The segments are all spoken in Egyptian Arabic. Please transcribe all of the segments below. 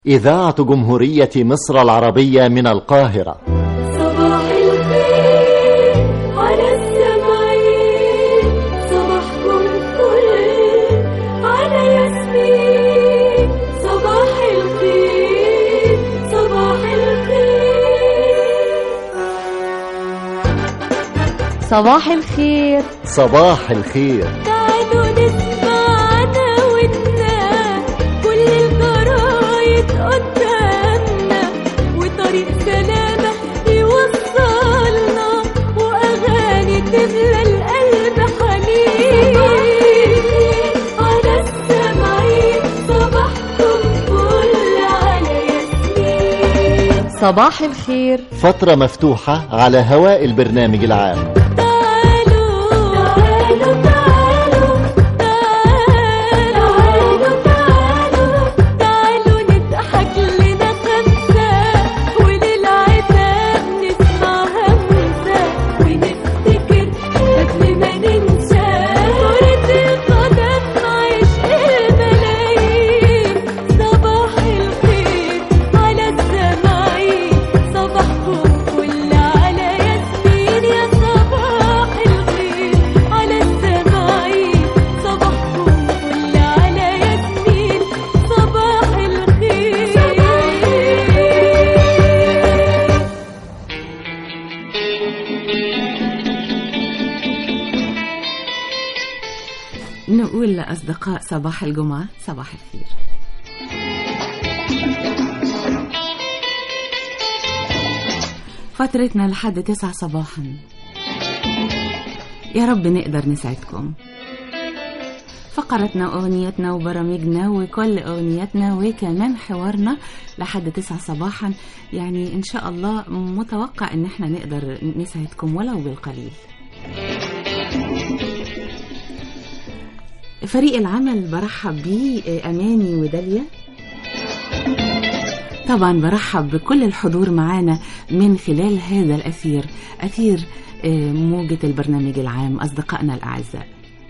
إذاعة جمهورية مصر العربية من القاهرة صباح الخير على السمعين صباحكم فل على ياسمين صباح الخير صباح الخير صباح الخير صباح الخير تعالوا نسمع دعوتنا كل الجرايد قدامنا وطريق سلامة يوصلنا وأغاني تملى القلب حنين على السمعين صباحكم فل على ياسمين صباح الخير فترة مفتوحة على هواء البرنامج العام تعالوا تعالوا تعالوا تعالوا تعالوا تعالوا نضحك لنا خمسة وللعتاب نسمع همسة ونفتكر قبل ما ننسى كرة القدم عشق الملايين صباح الخير على السماعين صباحكم فل على ياسمين يا صباح الخير على السماعين صباحكم فل على ياسمين صباح الخير نقول لأصدقاء صباح الجمعة صباح الخير فترتنا لحد تسعة صباحا يا رب نقدر نسعدكم فقرتنا أغنيتنا وبرامجنا وكل أغنياتنا وكمان حوارنا لحد تسعة صباحا يعني إن شاء الله متوقع إن احنا نقدر نسعدكم ولو بالقليل فريق العمل برحب بيه أماني وداليا طبعا برحب بكل الحضور معانا من خلال هذا الأثير أثير آه، موجة البرنامج العام أصدقائنا الأعزاء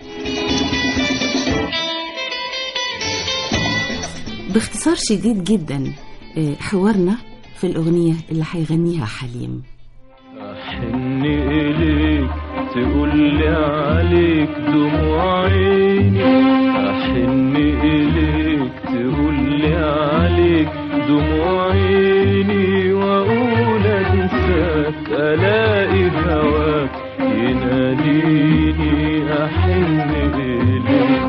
باختصار شديد جدا آه، حوارنا في الأغنية اللي هيغنيها حليم أحن إليك تقول لي عليك دموع عيني أحن إليك تقول لي عليك دموع عيني وأقول أنساك ألاقي هواك يناديني أحن إليك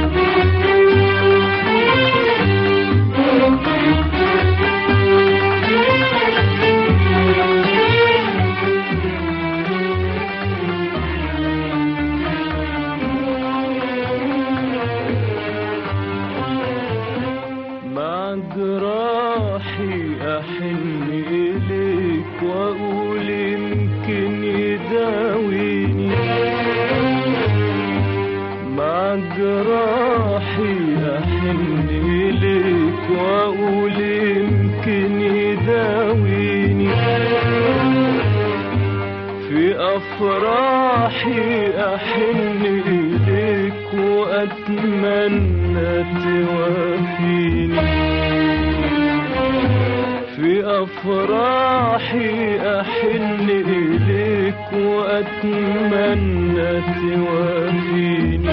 مع جراحي أحن إليك وأقول يمكن يداويني مع جراحي أحن إليك وأقول يمكن يداويني في أفراحي أحن إليك وأتمنى توافيني في أفراحي أحن إليك وأتمنى توافيني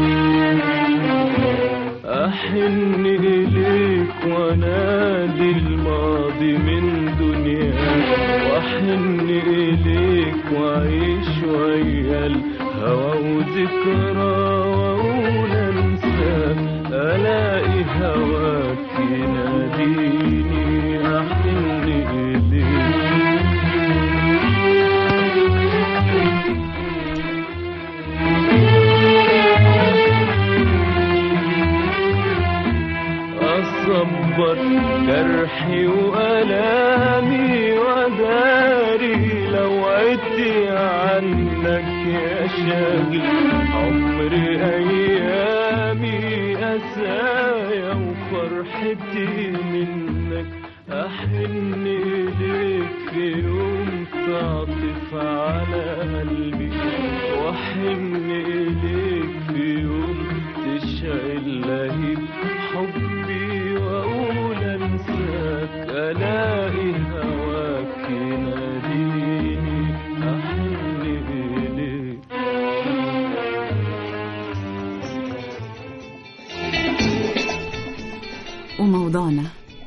أحن إليك وأنادي الماضي من دنياك وأحن إليك وأعيش ويا الهوى وذكرى وأقول أنساك ألاقي هواك يناديني أحن إليك أصبر جرحي وألامي وداري لو عدت عنك يا شاغل عمري أيامي أسايا وفرحتي منك أحن إليك في يوم تعطف على قلبي وأحن إليك في يوم تشعل لهيب حبي وأقول أنساك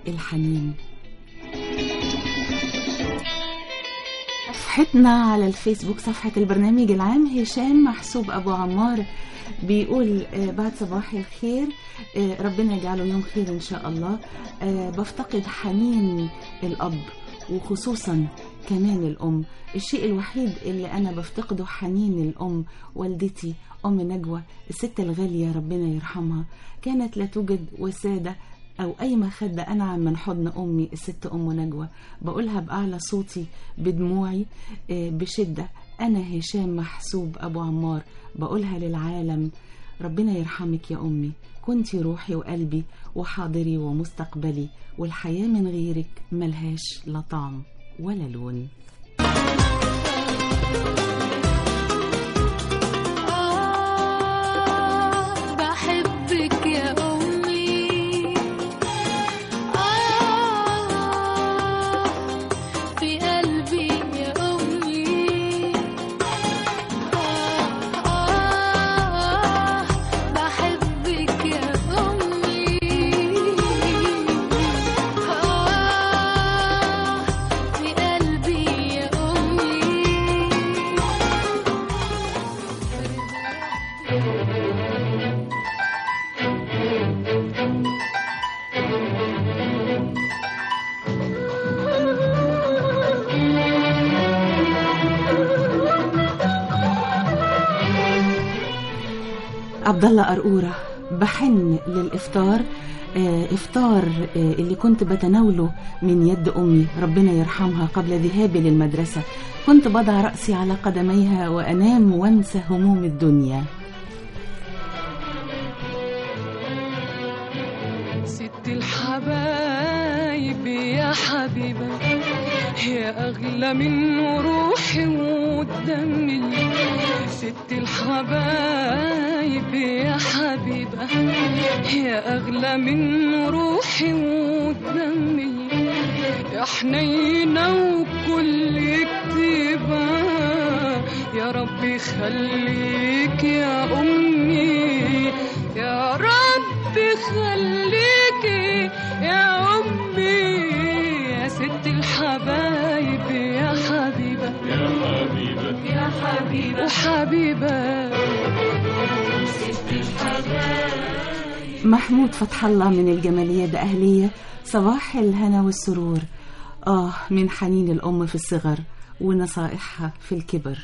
الحنين صفحتنا على الفيسبوك صفحة البرنامج العام هشام محسوب أبو عمار بيقول آه، بعد صباح الخير آه، ربنا يجعله يوم خير إن شاء الله آه، بفتقد حنين الأب وخصوصا كمان الأم الشيء الوحيد اللي أنا بفتقده حنين الأم والدتي أم نجوى الست الغالية ربنا يرحمها كانت لا توجد وسادة أو أي مخدة أنعم من حضن أمي الست أم نجوى بقولها بأعلى صوتي بدموعي آه، بشدة أنا هشام محسوب أبو عمار بقولها للعالم ربنا يرحمك يا أمي كنتي روحي وقلبي وحاضري ومستقبلي والحياة من غيرك ملهاش لا طعم ولا لون آه بحبك يا أمي آه في قلبي يا أمي آه آه بحبك يا أمي آه في قلبي يا أمي عبد الله قرقورة بحن للإفطار آه، إفطار آه، اللي كنت بتناوله من يد أمي ربنا يرحمها قبل ذهابي للمدرسة كنت بضع رأسي على قدميها وأنام وانسى هموم الدنيا ست الحبايب يا حبيبة يا أغلى من روحي ودمي ست الحبايب يا حبيبة يا أغلى من روحي ودمي يا حنينة وكل كتيبة يا ربي خليك يا أمي يا ربي خليكي يا أمي يا ست الحبايب يا حبيبة يا حبيبة يا حبيبة وحبيبة محمود فتح الله من الجمالية بأهلية صباح الهنا والسرور آه من حنين الأم في الصغر ونصائحها في الكبر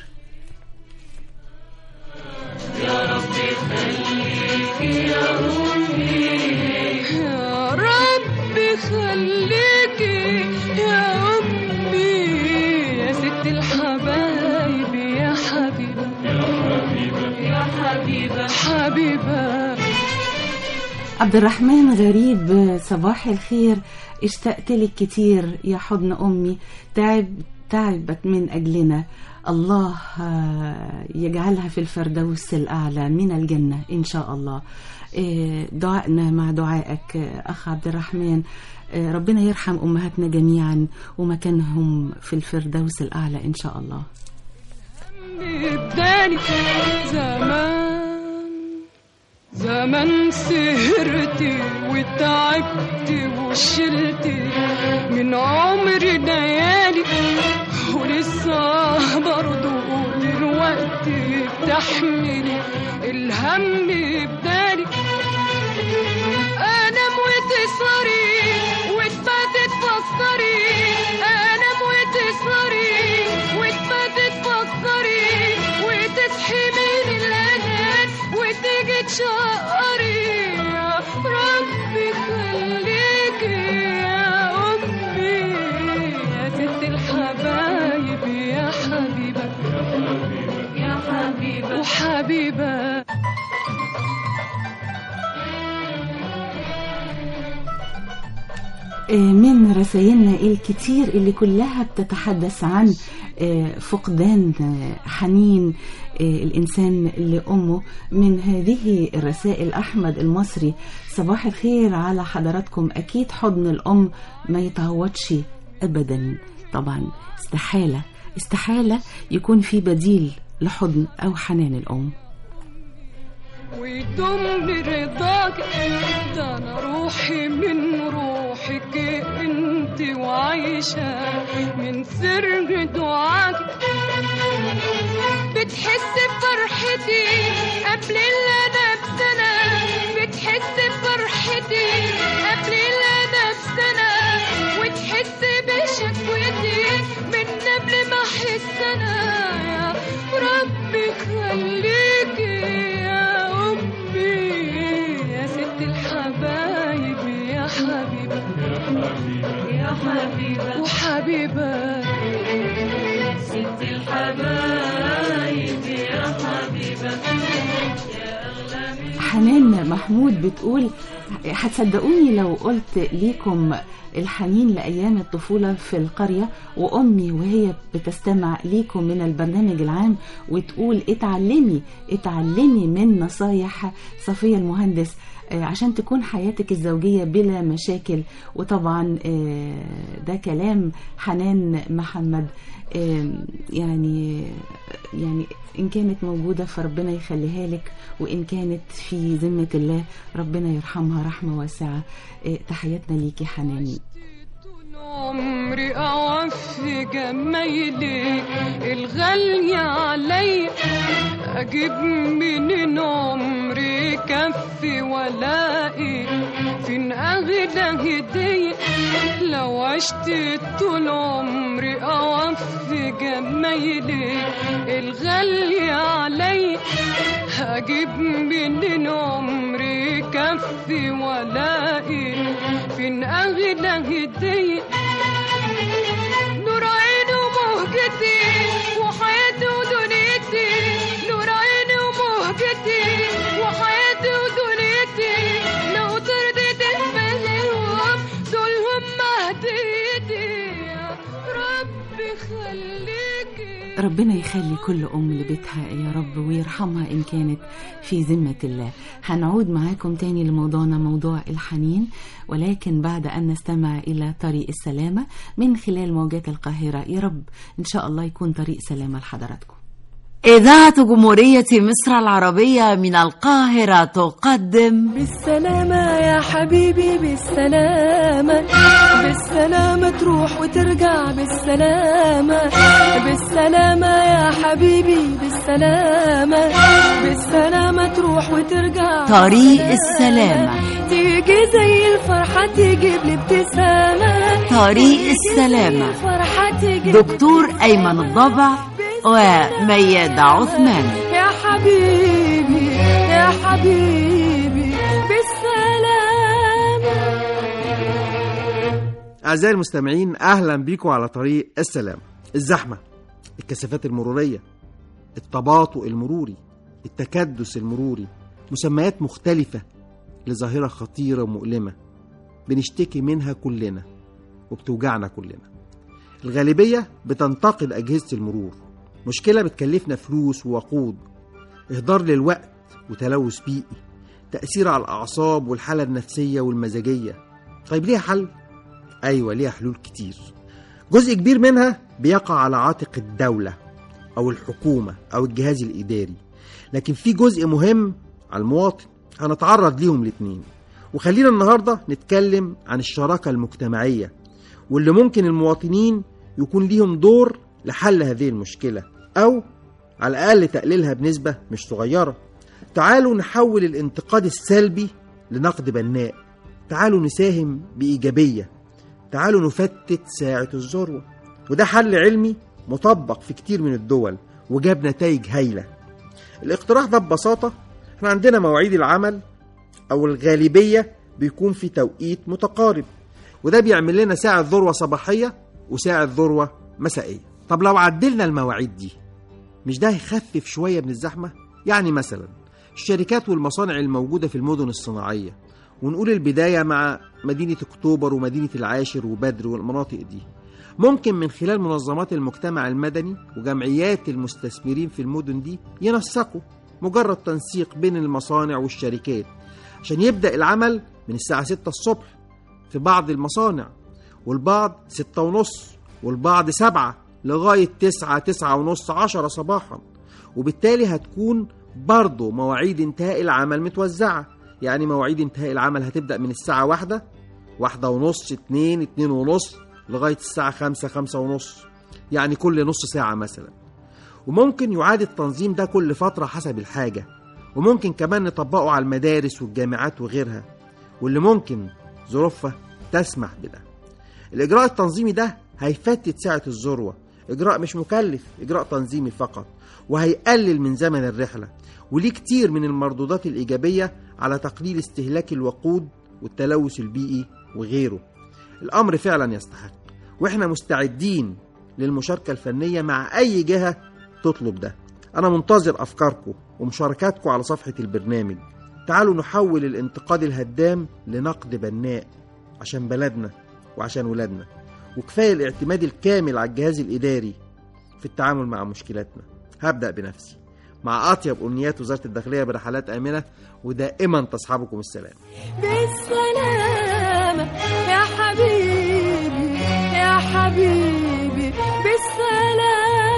يا ربي خليكي يا أمي يا ست الحبايب يا حبيبة يا حبيبة يا حبيبة حبيبة عبد الرحمن غريب صباح الخير اشتقت لك كتير يا حضن أمي تعب تعبت من أجلنا الله آه، يجعلها في الفردوس الأعلى من الجنة إن شاء الله آه، دعائنا مع دعائك آه، أخ عبد الرحمن آه، ربنا يرحم أمهاتنا جميعا ومكانهم في الفردوس الأعلى إن شاء الله اداني زمان زمان سهرتي وتعبتي وشلتي من عمري ليالي ولسه برضو دلوقتي بتحملي الهم بدالي انام وتسهري وتباتي تفكري انام وتسهري وتباتي تفكري وتصحي من الانام وتيجي تشقري يا ربي خليكي يا امي يا ست الحبايب يا حبيبه يا حبيبه وحبيبه من رسائلنا الكتير اللي كلها بتتحدث عن آه، فقدان آه، حنين آه، الإنسان لأمه من هذه الرسائل أحمد المصري صباح الخير على حضراتكم أكيد حضن الأم ما يتعوضش أبدا طبعا استحالة استحالة يكون في بديل لحضن أو حنان الأم ويدوم برضاك ده انا روحي من روحك فرحك انت وعايشة من سر دعاك بتحس بفرحتي قبل اللي انا بسنة بتحس بفرحتي قبل اللي انا بسنة وتحس بشكوتي من قبل ما احس انا يا ربي خليكي يا امي يا ست الحبايب يا حبيبه يا حبيبه وحبيبه ست الحبايب يا حبيبه حنان محمود بتقول هتصدقوني لو قلت ليكم الحنين لأيام الطفولة في القرية وأمي وهي بتستمع ليكم من البرنامج العام وتقول اتعلمي اتعلمي من نصايح صفية المهندس آه، عشان تكون حياتك الزوجية بلا مشاكل وطبعا آه، ده كلام حنان محمد آه، يعني يعني إن كانت موجودة فربنا يخليها لك وإن كانت في ذمة الله ربنا يرحمها رحمة واسعة آه، تحياتنا ليكي حنان طول عمري أوفي جمايلي الغالية علي أجيب منين عمري كفي ولاقي فين أغلى هدية لو عشت طول عمري أوفي جمايلي الغالية علي هجيب منين عمري كفي ولاقي فين أغلى هدية نور عيني ومهجتي وحياتي ودنيتي نور عيني ومهجتي وحياتي ودنيتي لو ترضي تقبلهم دول هم هديتي يا ربي خليكي ربنا يخلي كل أم لبيتها يا رب ويرحمها إن كانت في ذمة الله هنعود معاكم تاني لموضوعنا موضوع الحنين ولكن بعد أن نستمع إلى طريق السلامة من خلال موجات القاهرة يا رب إن شاء الله يكون طريق سلامة لحضراتكم إذاعة جمهورية مصر العربية من القاهرة تقدم بالسلامة يا حبيبي بالسلامة بالسلامة تروح وترجع بالسلامة بالسلامة يا حبيبي بالسلامة بالسلامة تروح وترجع طريق السلامة تيجي زي الفرحة تجيب لي ابتسامة طريق تيجي السلامة. زي الفرحة تجيب لي دكتور أيمن الضبع وميادة عثمان يا حبيبي يا حبيبي بالسلامة أعزائي المستمعين أهلا بيكم على طريق السلام الزحمة الكثافات المرورية التباطؤ المروري التكدس المروري مسميات مختلفة لظاهرة خطيرة ومؤلمة بنشتكي منها كلنا وبتوجعنا كلنا الغالبية بتنتقد أجهزة المرور مشكلة بتكلفنا فلوس ووقود إهدار للوقت وتلوث بيئي تأثير على الأعصاب والحالة النفسية والمزاجية طيب ليها حل؟ أيوة ليها حلول كتير جزء كبير منها بيقع على عاتق الدولة أو الحكومة أو الجهاز الإداري لكن في جزء مهم على المواطن هنتعرض ليهم الاتنين وخلينا النهاردة نتكلم عن الشراكة المجتمعية واللي ممكن المواطنين يكون ليهم دور لحل هذه المشكلة أو على الأقل تقليلها بنسبة مش صغيرة تعالوا نحول الانتقاد السلبي لنقد بناء تعالوا نساهم بإيجابية تعالوا نفتت ساعة الذروة وده حل علمي مطبق في كتير من الدول وجاب نتائج هايلة الاقتراح ده ببساطة احنا عندنا مواعيد العمل أو الغالبية بيكون في توقيت متقارب وده بيعمل لنا ساعة ذروة صباحية وساعة ذروة مسائية طب لو عدلنا المواعيد دي مش ده هيخفف شوية من الزحمة؟ يعني مثلا الشركات والمصانع الموجودة في المدن الصناعية ونقول البداية مع مدينة أكتوبر ومدينة العاشر وبدر والمناطق دي ممكن من خلال منظمات المجتمع المدني وجمعيات المستثمرين في المدن دي ينسقوا مجرد تنسيق بين المصانع والشركات عشان يبدأ العمل من الساعة 6 الصبح في بعض المصانع والبعض 6 ونص والبعض 7 لغاية 9 9 ونص 10 صباحا وبالتالي هتكون برضه مواعيد انتهاء العمل متوزعة يعني مواعيد انتهاء العمل هتبدأ من الساعة واحدة واحدة ونص اتنين اتنين ونص لغاية الساعة خمسة خمسة ونص يعني كل نص ساعة مثلا وممكن يعاد التنظيم ده كل فترة حسب الحاجة وممكن كمان نطبقه على المدارس والجامعات وغيرها واللي ممكن ظروفها تسمح بده الإجراء التنظيمي ده هيفتت ساعة الذروة إجراء مش مكلف إجراء تنظيمي فقط وهيقلل من زمن الرحلة وليه كتير من المردودات الإيجابية على تقليل استهلاك الوقود والتلوث البيئي وغيره الأمر فعلا يستحق وإحنا مستعدين للمشاركة الفنية مع أي جهة تطلب ده أنا منتظر أفكاركم ومشاركاتكم على صفحة البرنامج تعالوا نحول الانتقاد الهدام لنقد بناء عشان بلدنا وعشان ولادنا وكفاية الاعتماد الكامل على الجهاز الإداري في التعامل مع مشكلاتنا هبدأ بنفسي مع أطيب أمنيات وزارة الداخلية برحلات آمنة ودائما تصحبكم السلام بالسلامة يا حبيبي يا حبيبي بالسلامة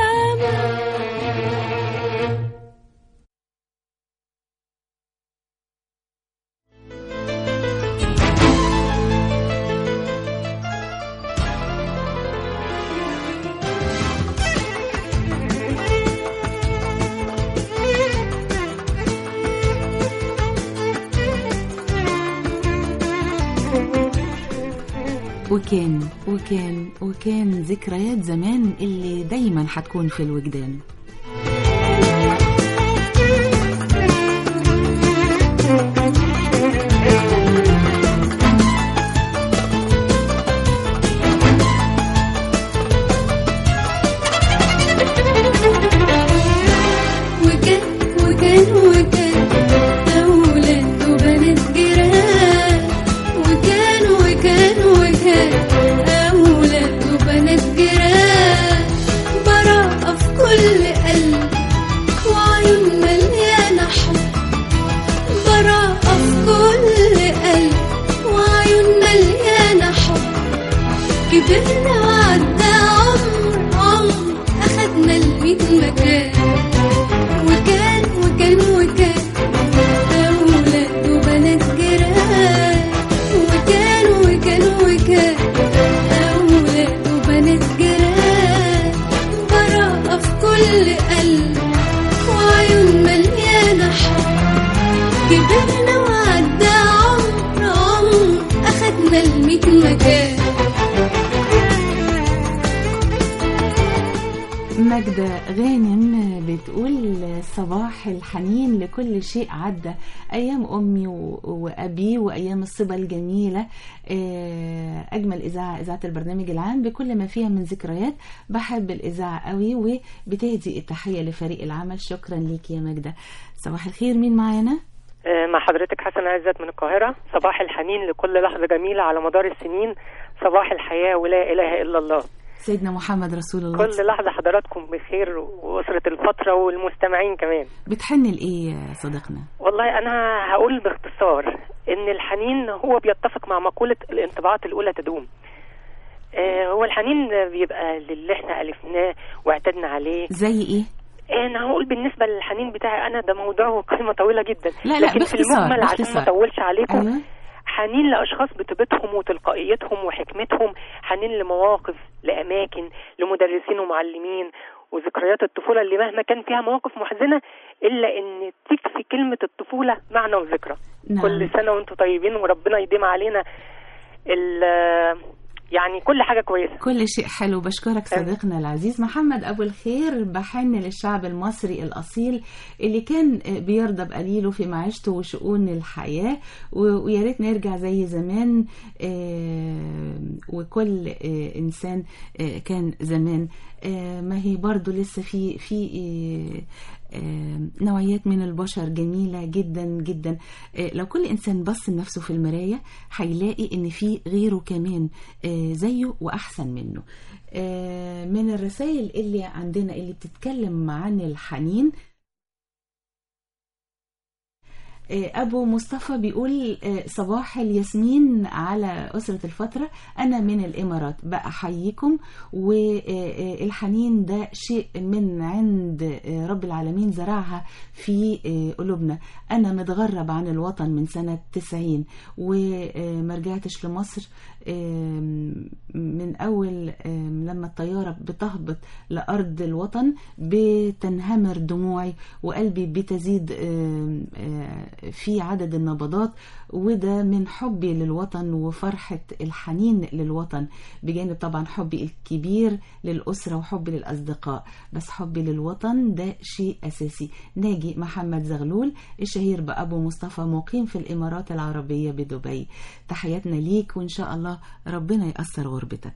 وكان وكان وكان ذكريات زمان اللي دايما هتكون في الوجدان وكان وكان وكان أولاد وبنات جيران وكان وكان وكان أولاد وبنات جيران براءة في كل قلب وعيون مليانة حب براءة في كل قلب وعيون مليانة حب كبرنا وعدى عمر عمر أخدنا الميت مكان وكان وكان وكان أولاد وبنات جيران وكان وكان وكان أولاد وبنات جيران براءة في كل قلب وعيون مليانة حب كبرنا وعدى عمر عمر أخدنا الميت مكان ماجدة غانم بتقول صباح الحنين لكل شيء عدى أيام أمي و- وأبي وأيام الصبا الجميلة آه، أجمل إذاعة إذاعة البرنامج العام بكل ما فيها من ذكريات بحب الإذاعة قوي وبتهدي التحية لفريق العمل شكرا ليك يا ماجدة صباح الخير مين معانا؟ آه، مع حضرتك حسن عزت من القاهرة صباح الحنين لكل لحظة جميلة على مدار السنين صباح الحياة ولا إله إلا الله سيدنا محمد رسول الله كل لحظة حضراتكم بخير وأسرة الفترة والمستمعين كمان بتحن لإيه يا صديقنا؟ والله أنا هقول باختصار إن الحنين هو بيتفق مع مقولة الانطباعات الأولى تدوم آه، هو الحنين بيبقى للي احنا ألفناه واعتدنا عليه زي إيه؟ انا هقول بالنسبه للحنين بتاعي انا ده موضوع قيمه طويله جدا لا، لا، لكن في باختصار، المجمل عشان باختصار. ما اطولش عليكم أيوة. حنين لاشخاص بطيبتهم وتلقائيتهم وحكمتهم حنين لمواقف لاماكن لمدرسين ومعلمين وذكريات الطفوله اللي مهما كان فيها مواقف محزنه الا ان تكفي كلمه الطفوله معنى وذكرى نعم. كل سنه وانتم طيبين وربنا يديم علينا ال- يعني كل حاجه كويسه كل شيء حلو بشكرك صديقنا العزيز محمد أبو الخير بحن للشعب المصري الأصيل اللي كان بيرضى بقليله في معيشته وشؤون الحياة و- ويا ريت نرجع زي زمان آه، وكل آه، إنسان آه، كان زمان آه، ما هي برضو لسه في في آه، آه، نوعيات من البشر جميلة جدا جدا آه، لو كل إنسان بص لنفسه في المراية هيلاقي إن في غيره كمان آه، زيه وأحسن منه آه، من الرسائل اللي عندنا اللي بتتكلم عن الحنين آه، أبو مصطفى بيقول آه، صباح الياسمين على أسرة الفترة أنا من الإمارات بأحييكم والحنين ده شيء من عند آه، رب العالمين زرعها في آه، قلوبنا أنا متغرب عن الوطن من سنة 90 وما رجعتش لمصر آم، من أول آم، لما الطيارة بتهبط لأرض الوطن بتنهمر دموعي وقلبي بتزيد آم، آه، في عدد النبضات وده من حبي للوطن وفرحة الحنين للوطن بجانب طبعا حبي الكبير للأسرة وحبي للأصدقاء بس حبي للوطن ده شيء أساسي ناجي محمد زغلول الشهير بأبو مصطفى مقيم في الإمارات العربية بدبي تحياتنا ليك وإن شاء الله ربنا يأثر غربتك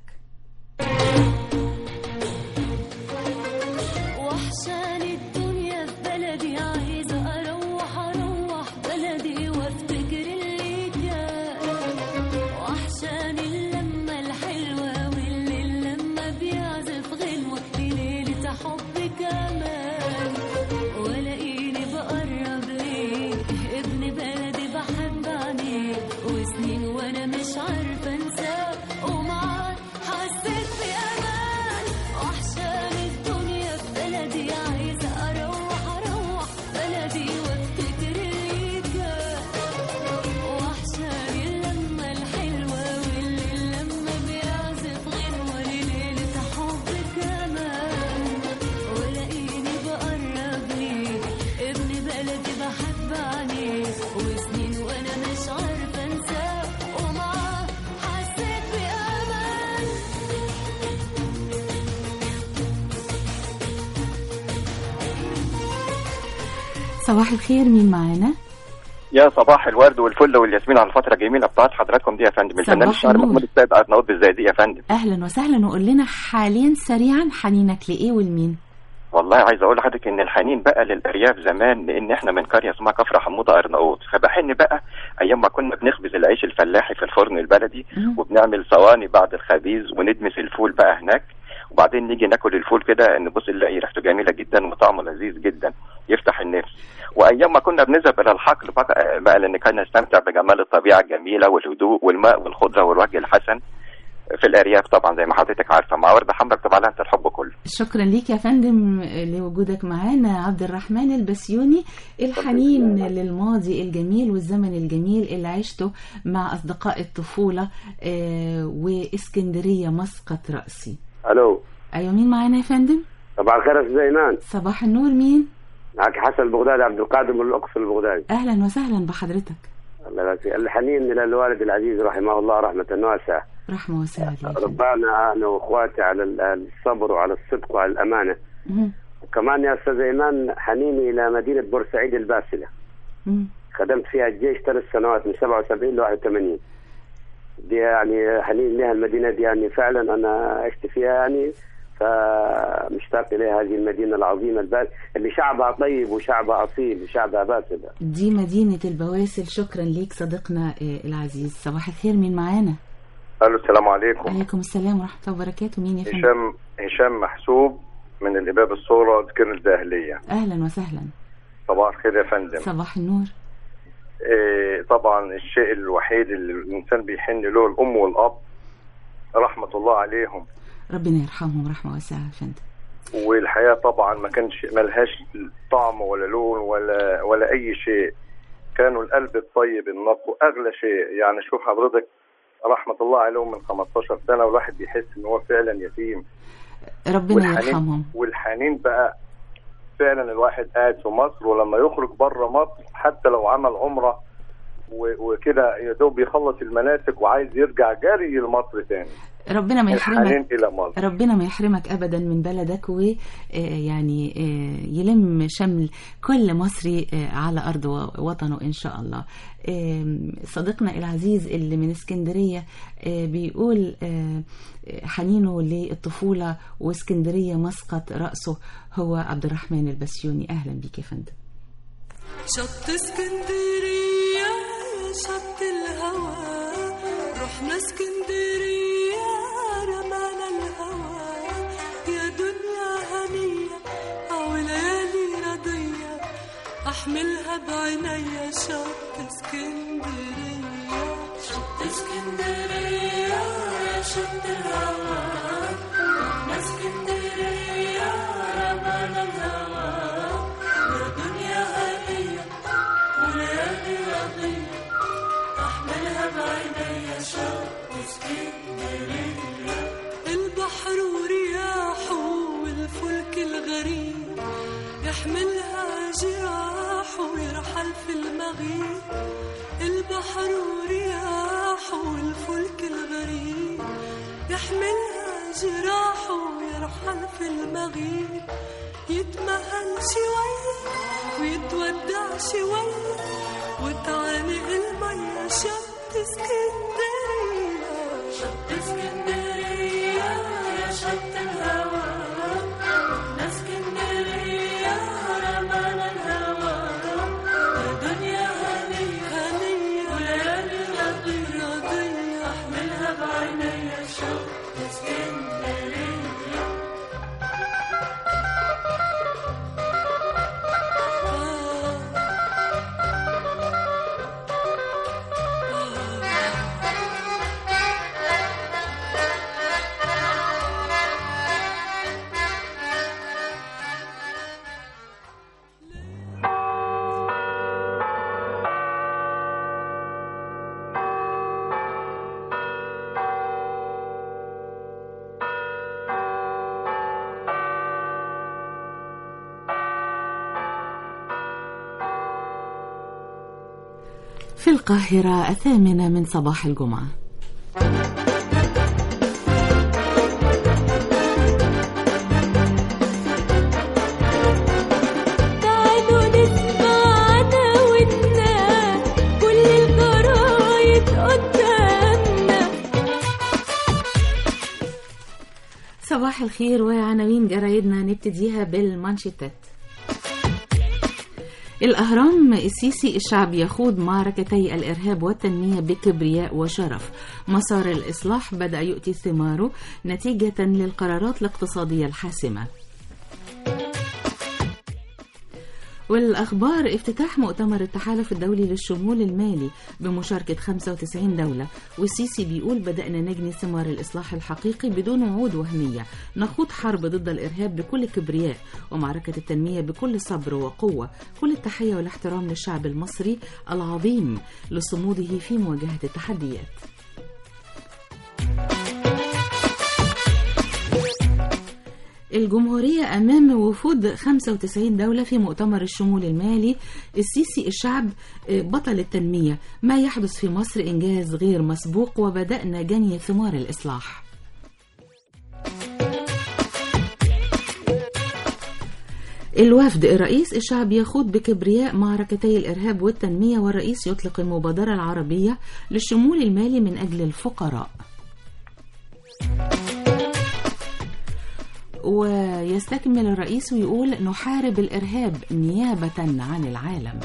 وحشاني الدنيا في بلدي عايزة أروح أروح بلدي وافتكر اللي كان وحشاني اللمة الحلوة والليل لما بيعزف غنوة لليلة حب كمان ولاقيني بقرب ليك ابن بلدي بحب عينيك وسنين وانا مش عارفة انساك ومعاك حسيت بأمان وحشاني الدنيا في بلدي عايزة أروح أروح بلدي وافتكر اللي كان وحشاني اللمة الحلوة والليل لما بيعزف غنوة لليلة حب كمان ولاقيني بقرب ليك ابن بلدي بحب عينيك وسنين وانا مش عارفة انساك ومعاه حسيت بأمان صباح الخير مين معانا يا صباح الورد والفل والياسمين على الفترة الجميلة بتاعت حضراتكم دي يا فندم الفنان صباح الشاعر النور. محمود السيد أرناؤوط بالزايدي يا فندم أهلا وسهلا وقول لنا حاليا سريعا حنينك لإيه والمين والله عايز اقول لحضرتك ان الحنين بقى للارياف زمان لان احنا من قريه اسمها كفر حموده ارناؤوط فبحن بقى ايام ما كنا بنخبز العيش الفلاحي في الفرن البلدي وبنعمل صواني بعد الخبيز وندمس الفول بقى هناك وبعدين نيجي ناكل الفول كده نبص نلاقي ريحته جميله جدا وطعمه لذيذ جدا يفتح النفس وايام ما كنا بنذهب الى الحقل بقى, بقى لان كنا نستمتع بجمال الطبيعه الجميله والهدوء والماء والخضره والوجه الحسن في الارياف طبعا زي ما حضرتك عارفه مع ورده حمراء بتبقى عليها انت الحب كله شكرا ليك يا فندم لوجودك معانا عبد الرحمن البسيوني الحنين للماضي الجميل والزمن الجميل اللي عشته مع أصدقاء الطفولة آه، وإسكندرية مسقط رأسي الو أيوة مين معانا يا فندم صباح الخير يا استاذ ايمان صباح النور مين معك حسن البغدادي عبد القادر من الاقصر البغدادي أهلا وسهلا بحضرتك الله يبارك فيك. الحنين الى الوالد العزيز رحمه الله رحمه واسعه رحمة وسعة ليك ربانا انا واخواتي على ال- الصبر وعلى الصدق وعلى الامانه مم. وكمان يا استاذ ايمان حنيني الى مدينه بورسعيد الباسله مم. خدمت فيها الجيش ثلاث سنوات من 77 ل 81 دي يعني حنين لها المدينه دي يعني فعلا انا عشت فيها يعني فمشتاق اليها هذه المدينه العظيمه الباس اللي شعبها طيب وشعبها اصيل وشعبها باسل دي مدينة البواسل شكرا ليك صديقنا آه، العزيز صباح الخير مين معانا الو السلام عليكم عليكم السلام ورحمة الله وبركاته مين يا فندم هشام هشام محسوب من الإباب الصورة ذكر الداهلية أهلا وسهلا صباح الخير يا فندم صباح النور إيه طبعا الشيء الوحيد اللي الإنسان بيحن له الأم والأب رحمة الله عليهم ربنا يرحمهم رحمة واسعة يا فندم والحياة طبعا ما كانش ملهاش طعم ولا لون ولا ولا أي شيء كانوا القلب الطيب النقي أغلى شيء يعني شوف حضرتك رحمة الله عليهم من 15 سنة والواحد بيحس إن هو فعلا يتيم ربنا يرحمهم والحنين بقى فعلا الواحد قاعد في مصر ولما يخرج بره مصر حتى لو عمل عمره و- وكده يا دوب يخلص المناسك وعايز يرجع جري لمصر تاني ربنا ما الحنين يحرمك الى مصر ربنا ما يحرمك ابدا من بلدك ويعني يلم شمل كل مصري آه، على ارض و- وطنه ان شاء الله آم، صديقنا العزيز اللي من اسكندريه آه، بيقول آه، حنينه للطفوله واسكندريه مسقط راسه هو عبد الرحمن البسيوني اهلا بيك يا فندم شط اسكندرية يا شط الهوى رحنا اسكندرية رمانا الهوى يا دنيا هنية أو ليالي رضية أحملها بعملها بعينيا شط اسكندرية شط اسكندرية يا شط الهوى رحنا اسكندرية رمانا الهوى يا دنيا هنية وليالي رضية أحملها بعينيا شط اسكندرية البحر ورياحه والفلك الغريب يحملها جراحه ويرحل في المغيب البحر ورياحه والفلك الغريب يحملها جراحه ويرحل في المغيب يتمهل شوية ويتودع شوية وتعانق المية شط اسكندرية شط اسكندرية يا شط الهوى رحنا اسكندرية رمانا الهوى يا دنيا هنية هنية وليالي رضية رضية احملها بعينيا شط اسكندرية في القاهرة الثامنة من صباح الجمعة تعالوا نسمع عداوتنا كل الجرايد قدامنا صباح الخير وعناوين جرايدنا نبتديها بالمانشيتات الأهرام السيسي الشعب يخوض معركتي الإرهاب والتنمية بكبرياء وشرف مسار الإصلاح بدأ يؤتي ثماره نتيجة للقرارات الاقتصادية الحاسمة والأخبار افتتاح مؤتمر التحالف الدولي للشمول المالي بمشاركة 95 دولة والسيسي بيقول بدأنا نجني ثمار الإصلاح الحقيقي بدون وعود وهمية نخوض حرب ضد الإرهاب بكل كبرياء ومعركة التنمية بكل صبر وقوة كل التحية والاحترام للشعب المصري العظيم لصموده في مواجهة التحديات الجمهورية أمام وفود 95 دولة في مؤتمر الشمول المالي السيسي الشعب بطل التنمية ما يحدث في مصر إنجاز غير مسبوق وبدأنا جني ثمار الإصلاح الوفد الرئيس الشعب يخوض بكبرياء معركتي الإرهاب والتنمية والرئيس يطلق المبادرة العربية للشمول المالي من أجل الفقراء ويستكمل الرئيس ويقول نحارب الإرهاب نيابة عن العالم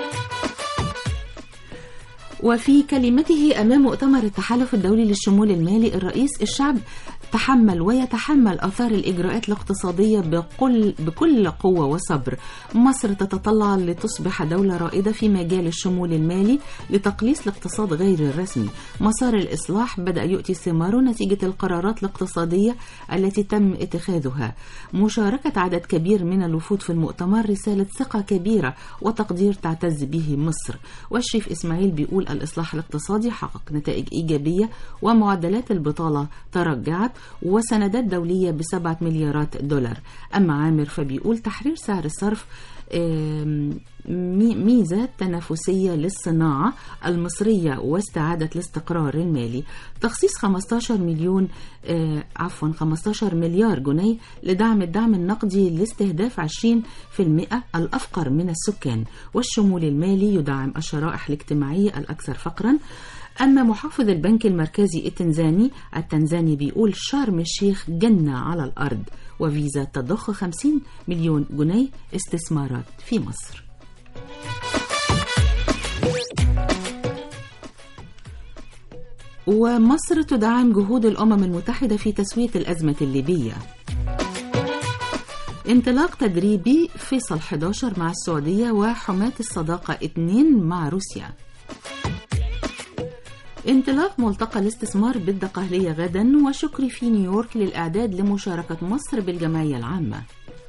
وفي كلمته أمام مؤتمر التحالف الدولي للشمول المالي الرئيس الشعب تحمل ويتحمل آثار الإجراءات الاقتصادية بكل, بكل قوة وصبر مصر تتطلع لتصبح دولة رائدة في مجال الشمول المالي لتقليص الاقتصاد غير الرسمي مسار الإصلاح بدأ يؤتي ثماره نتيجة القرارات الاقتصادية التي تم اتخاذها مشاركة عدد كبير من الوفود في المؤتمر رسالة ثقة كبيرة وتقدير تعتز به مصر والشيف إسماعيل بيقول الإصلاح الاقتصادي حقق نتائج إيجابية ومعدلات البطالة ترجعت وسندات دولية بسبعة مليارات دولار أما عامر فبيقول تحرير سعر الصرف ميزة تنافسية للصناعة المصرية واستعادة الاستقرار المالي تخصيص 15 مليون عفوا 15 مليار جنيه لدعم الدعم النقدي لاستهداف 20% الأفقر من السكان والشمول المالي يدعم الشرائح الاجتماعية الأكثر فقرا أما محافظ البنك المركزي التنزاني التنزاني بيقول شرم الشيخ جنة على الأرض وفيزا تضخ 50 مليون جنيه استثمارات في مصر ومصر تدعم جهود الأمم المتحدة في تسوية الأزمة الليبية انطلاق تدريبي فيصل 11 مع السعودية وحماة الصداقة 2 مع روسيا انطلاق ملتقى الاستثمار بالدقهلية غدا وشكري في نيويورك للإعداد لمشاركة مصر بالجمعية العامة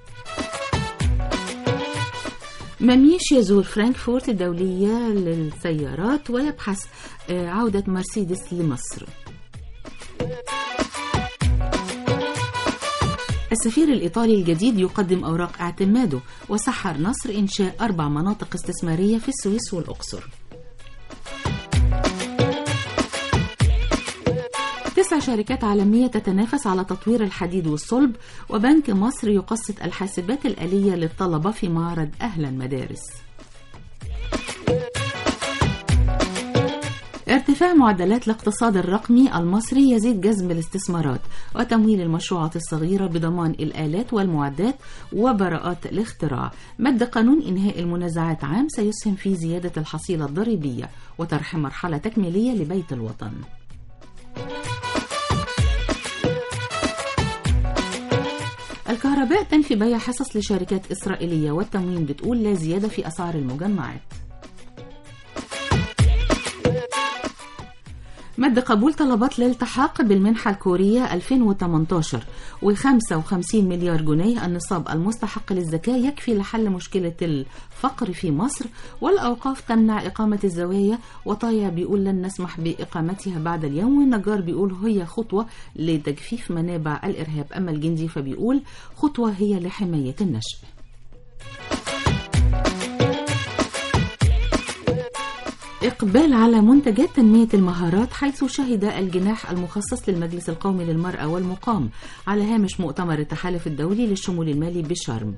مميش يزور فرانكفورت الدولية للسيارات ويبحث آه، عودة مرسيدس لمصر السفير الإيطالي الجديد يقدم أوراق اعتماده وسحر نصر إنشاء أربع مناطق استثمارية في السويس والأقصر تسع شركات عالمية تتنافس على تطوير الحديد والصلب وبنك مصر يقسط الحاسبات الآلية للطلبة في معرض أهلا مدارس ارتفاع معدلات الاقتصاد الرقمي المصري يزيد جذب الاستثمارات وتمويل المشروعات الصغيرة بضمان الآلات والمعدات وبراءات الاختراع مد قانون إنهاء المنازعات عام سيسهم في زيادة الحصيلة الضريبية وطرح مرحلة تكميلية لبيت الوطن الكهرباء تنفي بيع حصص لشركات إسرائيلية والتموين بتقول لا زيادة في أسعار المجمعات مد قبول طلبات الالتحاق بالمنحة الكورية 2018 و55 مليار جنيه النصاب المستحق للزكاة يكفي لحل مشكلة الفقر في مصر والأوقاف تمنع إقامة الزوايا وطايا بيقول لن نسمح بإقامتها بعد اليوم والنجار بيقول هي خطوة لتجفيف منابع الإرهاب أما الجندي فبيقول خطوة هي لحماية النشء إقبال على منتجات تنمية المهارات حيث شهد الجناح المخصص للمجلس القومي للمرأة والمقام على هامش مؤتمر التحالف الدولي للشمول المالي بشرم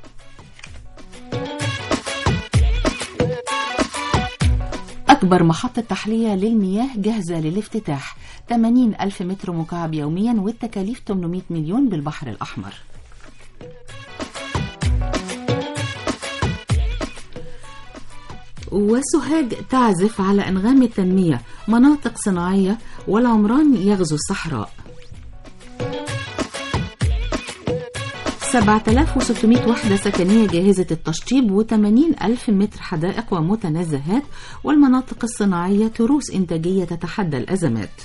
أكبر محطة تحلية للمياه جاهزة للافتتاح 80 ألف متر مكعب يوميا والتكاليف 800 مليون بالبحر الأحمر وسوهاج تعزف على أنغام التنمية مناطق صناعية والعمران يغزو الصحراء 7600 وحدة سكنية جاهزة التشطيب و80 ألف متر حدائق ومتنزهات والمناطق الصناعية تروس إنتاجية تتحدى الأزمات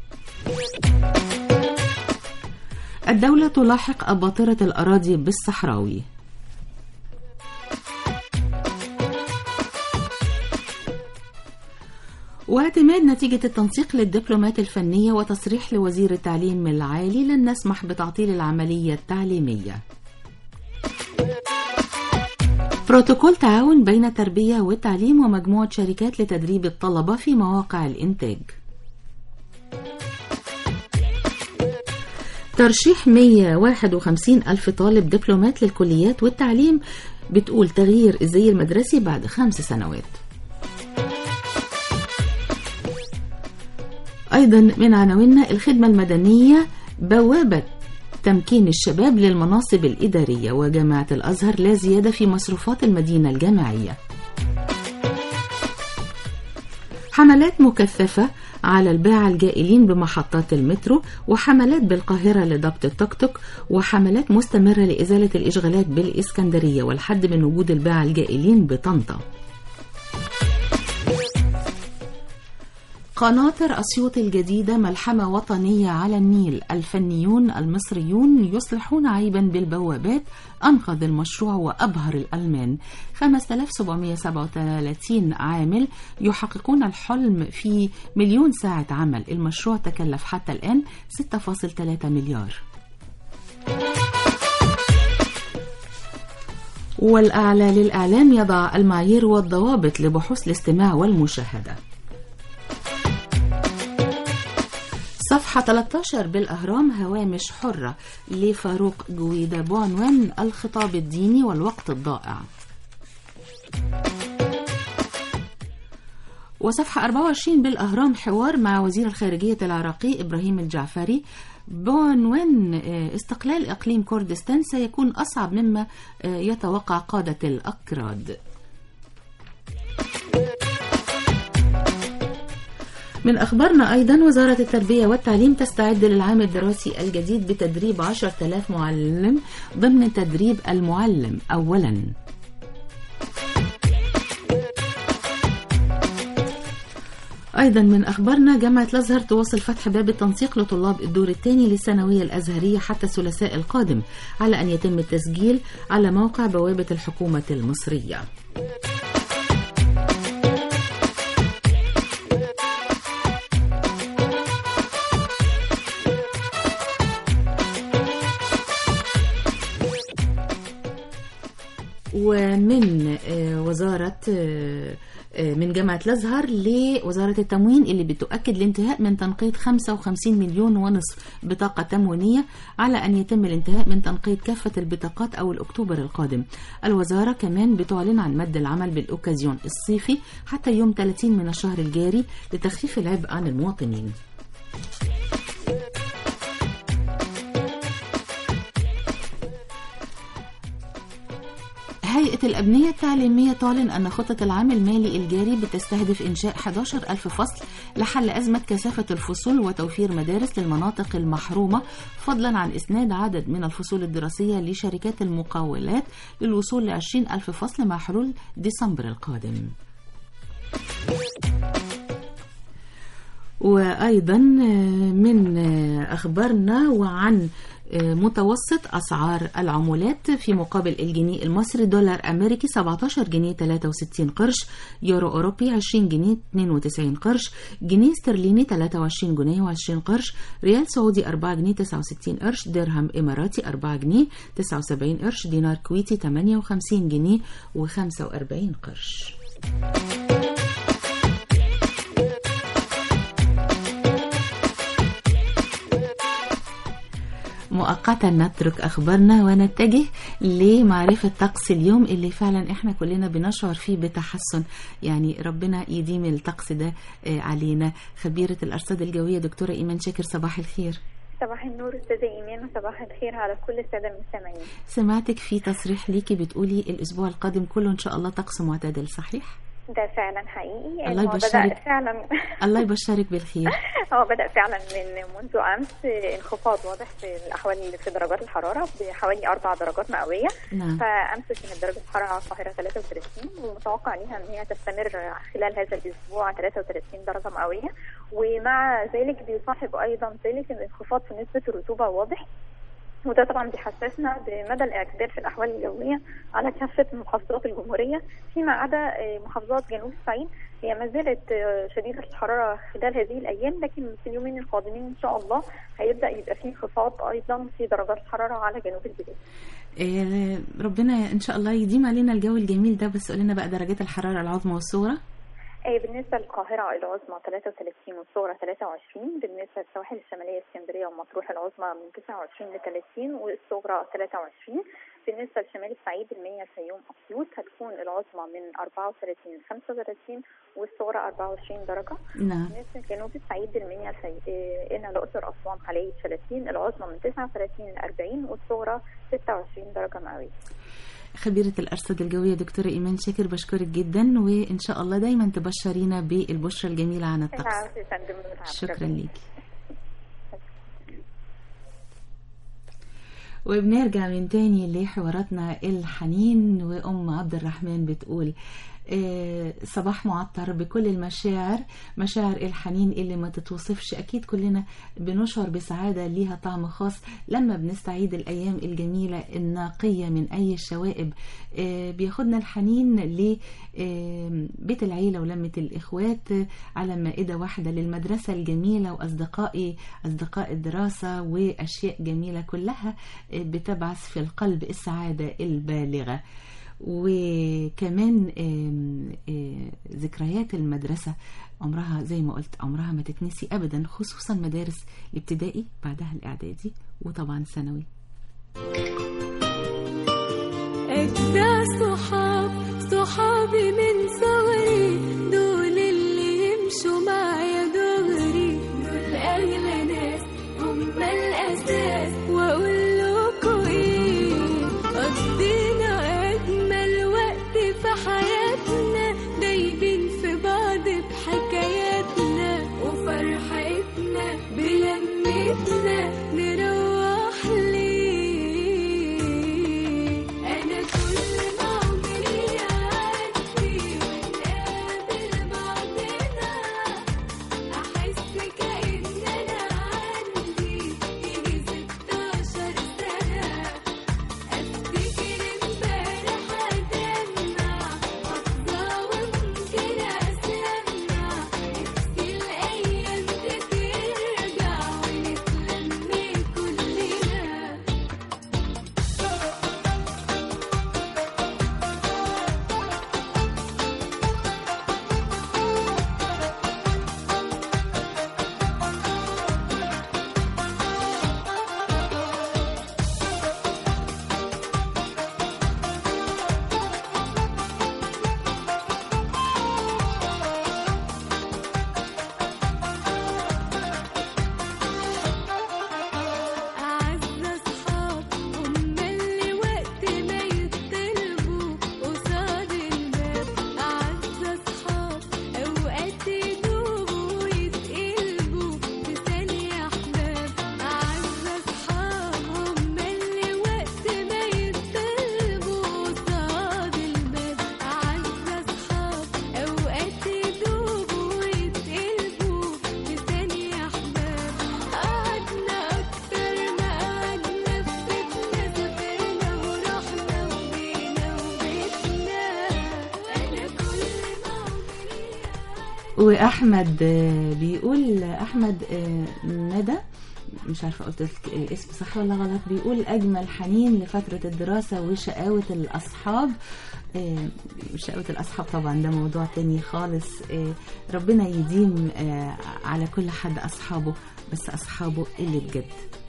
الدولة تلاحق أباطرة الأراضي بالصحراوي واعتماد نتيجة التنسيق للدبلومات الفنية وتصريح لوزير التعليم العالي لن نسمح بتعطيل العملية التعليمية بروتوكول تعاون بين التربية والتعليم ومجموعة شركات لتدريب الطلبة في مواقع الإنتاج ترشيح 151 ألف طالب دبلومات للكليات والتعليم بتقول تغيير الزي المدرسي بعد خمس سنوات أيضا من عناويننا الخدمة المدنية بوابة تمكين الشباب للمناصب الإدارية وجامعة الأزهر لا زيادة في مصروفات المدينة الجامعية حملات مكثفة على الباعة الجائلين بمحطات المترو وحملات بالقاهرة لضبط التوك توك وحملات مستمرة لإزالة الإشغالات بالإسكندرية والحد من وجود الباعة الجائلين بطنطا قناطر أسيوط الجديدة ملحمة وطنية على النيل الفنيون المصريون يصلحون عيبا بالبوابات أنقذ المشروع وأبهر الألمان 5737 عامل يحققون الحلم في مليون ساعة عمل المشروع تكلف حتى الآن 6.3 مليار والأعلى للإعلام يضع المعايير والضوابط لبحوث الاستماع والمشاهدة صفحة 13 بالأهرام هوامش حرة لفاروق جويدة بعنوان الخطاب الديني والوقت الضائع وصفحة 24 بالأهرام حوار مع وزير الخارجية العراقي إبراهيم الجعفري بعنوان استقلال إقليم كردستان سيكون أصعب مما يتوقع قادة الأكراد من أخبارنا أيضا وزارة التربية والتعليم تستعد للعام الدراسي الجديد بتدريب 10,000 معلم ضمن تدريب المعلم أولا أيضا من أخبارنا جامعة الأزهر تواصل فتح باب التنسيق لطلاب الدور الثاني للثانوية الأزهرية حتى الثلاثاء القادم على أن يتم التسجيل على موقع بوابة الحكومة المصرية ومن آه، وزارة آه، آه، من جامعة الأزهر لوزارة التموين اللي بتؤكد الانتهاء من تنقيط 55 مليون ونصف بطاقة تموينية على أن يتم الانتهاء من تنقيط كافة البطاقات أو الأكتوبر القادم الوزارة كمان بتعلن عن مد العمل بالأوكازيون الصيفي حتى يوم 30 من الشهر الجاري لتخفيف العبء عن المواطنين هيئة الأبنية التعليمية تعلن أن خطة العام المالي الجاري بتستهدف إنشاء 11 ألف فصل لحل أزمة كثافة الفصول وتوفير مدارس للمناطق المحرومة فضلا عن إسناد عدد من الفصول الدراسية لشركات المقاولات للوصول ل 20 ألف فصل مع حلول ديسمبر القادم وأيضا من أخبارنا وعن متوسط أسعار العملات في مقابل الجنيه المصري دولار أمريكي 17 جنيه 63 قرش يورو أوروبي 20 جنيه 92 قرش جنيه استرليني 23 جنيه و20 قرش ريال سعودي 4 جنيه 69 قرش درهم إماراتي 4 جنيه 79 قرش دينار كويتي 58 جنيه و45 قرش مؤقتا نترك اخبارنا ونتجه لمعرفه طقس اليوم اللي فعلا احنا كلنا بنشعر فيه بتحسن يعني ربنا يديم الطقس ده آه، علينا خبيره الارصاد الجويه دكتوره ايمان شاكر صباح الخير صباح النور استاذة ايمان وصباح الخير على كل الساده المستمعين سمعتك في تصريح ليكي بتقولي الاسبوع القادم كله ان شاء الله طقس معتدل صحيح ده فعلا حقيقي الله هو بدأ يبشرك. فعلا الله يبشرك بالخير هو بدأ فعلا من منذ أمس انخفاض واضح في الأحوال في درجات الحرارة بحوالي أربع درجات مئوية نعم. فأمس كانت درجة الحرارة على القاهرة 33 ومتوقع ليها إن هي تستمر خلال هذا الأسبوع 33 درجة مئوية ومع ذلك بيصاحب أيضا ذلك الانخفاض في نسبة الرطوبة واضح وده طبعا بيحسسنا بمدى الاعتدال في الاحوال الجويه على كافه محافظات الجمهوريه فيما عدا آه، محافظات جنوب الصعيد هي ما زالت آه، شديده الحراره خلال هذه الايام لكن في اليومين القادمين ان شاء الله هيبدا يبقى فيه انخفاض ايضا في درجات الحراره على جنوب البلاد. آه، ربنا ان شاء الله يديم علينا الجو الجميل ده بس قولنا بقى درجات الحراره العظمى والصغرى آه، بالنسبة للقاهرة العظمى 33 والصغرى 23 بالنسبة للسواحل الشمالية اسكندرية ومطروح العظمى من 29 ل 30 والصغرى 23 بالنسبة لشمال الصعيد المنيا الفيوم أسيوط هتكون العظمى من 34 ل 35 والصغرى 24 درجة نعم. بالنسبة لجنوب الصعيد المنيا الفي... آه، هنا الأقصر أسوان حلايب 30 العظمى من 39 ل 40 والصغرى 26 درجة مئوية خبيرة الأرصاد الجوية دكتورة إيمان شاكر بشكرك جدا وإن شاء الله دايما تبشرينا بالبشرى الجميلة عن الطقس العفو يا فندم العفو. شكرا ليكي وبنرجع من تاني لحواراتنا الحنين وأم عبد الرحمن بتقول آه، صباح معطر بكل المشاعر مشاعر الحنين اللي ما تتوصفش أكيد كلنا بنشعر بسعادة ليها طعم خاص لما بنستعيد الأيام الجميلة النقية من أي الشوائب آه، بياخدنا الحنين لبيت العيلة ولمة الإخوات آه، على مائدة واحدة للمدرسة الجميلة وأصدقائي أصدقاء الدراسة وأشياء جميلة كلها آه، بتبعث في القلب السعادة البالغة وكمان آم، آه، ذكريات المدرسة عمرها زي ما قلت عمرها ما تتنسي أبدا خصوصا مدارس الابتدائي بعدها الإعدادي وطبعا ثانوي أجدع صحاب صحابي من صغري دول اللي يمشوا معايا دغري دول أغلى ناس هم الأساس وأقول لكم إيه قضينا أجمل وقت في حياتنا دايبين في بعض بحكاياتنا وفي واحمد آه، بيقول احمد آه، ندى مش عارفه قلت لك الاسم صح ولا غلط بيقول اجمل حنين لفتره الدراسه وشقاوه الاصحاب آه، شقاوة الأصحاب طبعا ده موضوع تاني خالص آه، ربنا يديم آه، على كل حد أصحابه بس أصحابه اللي بجد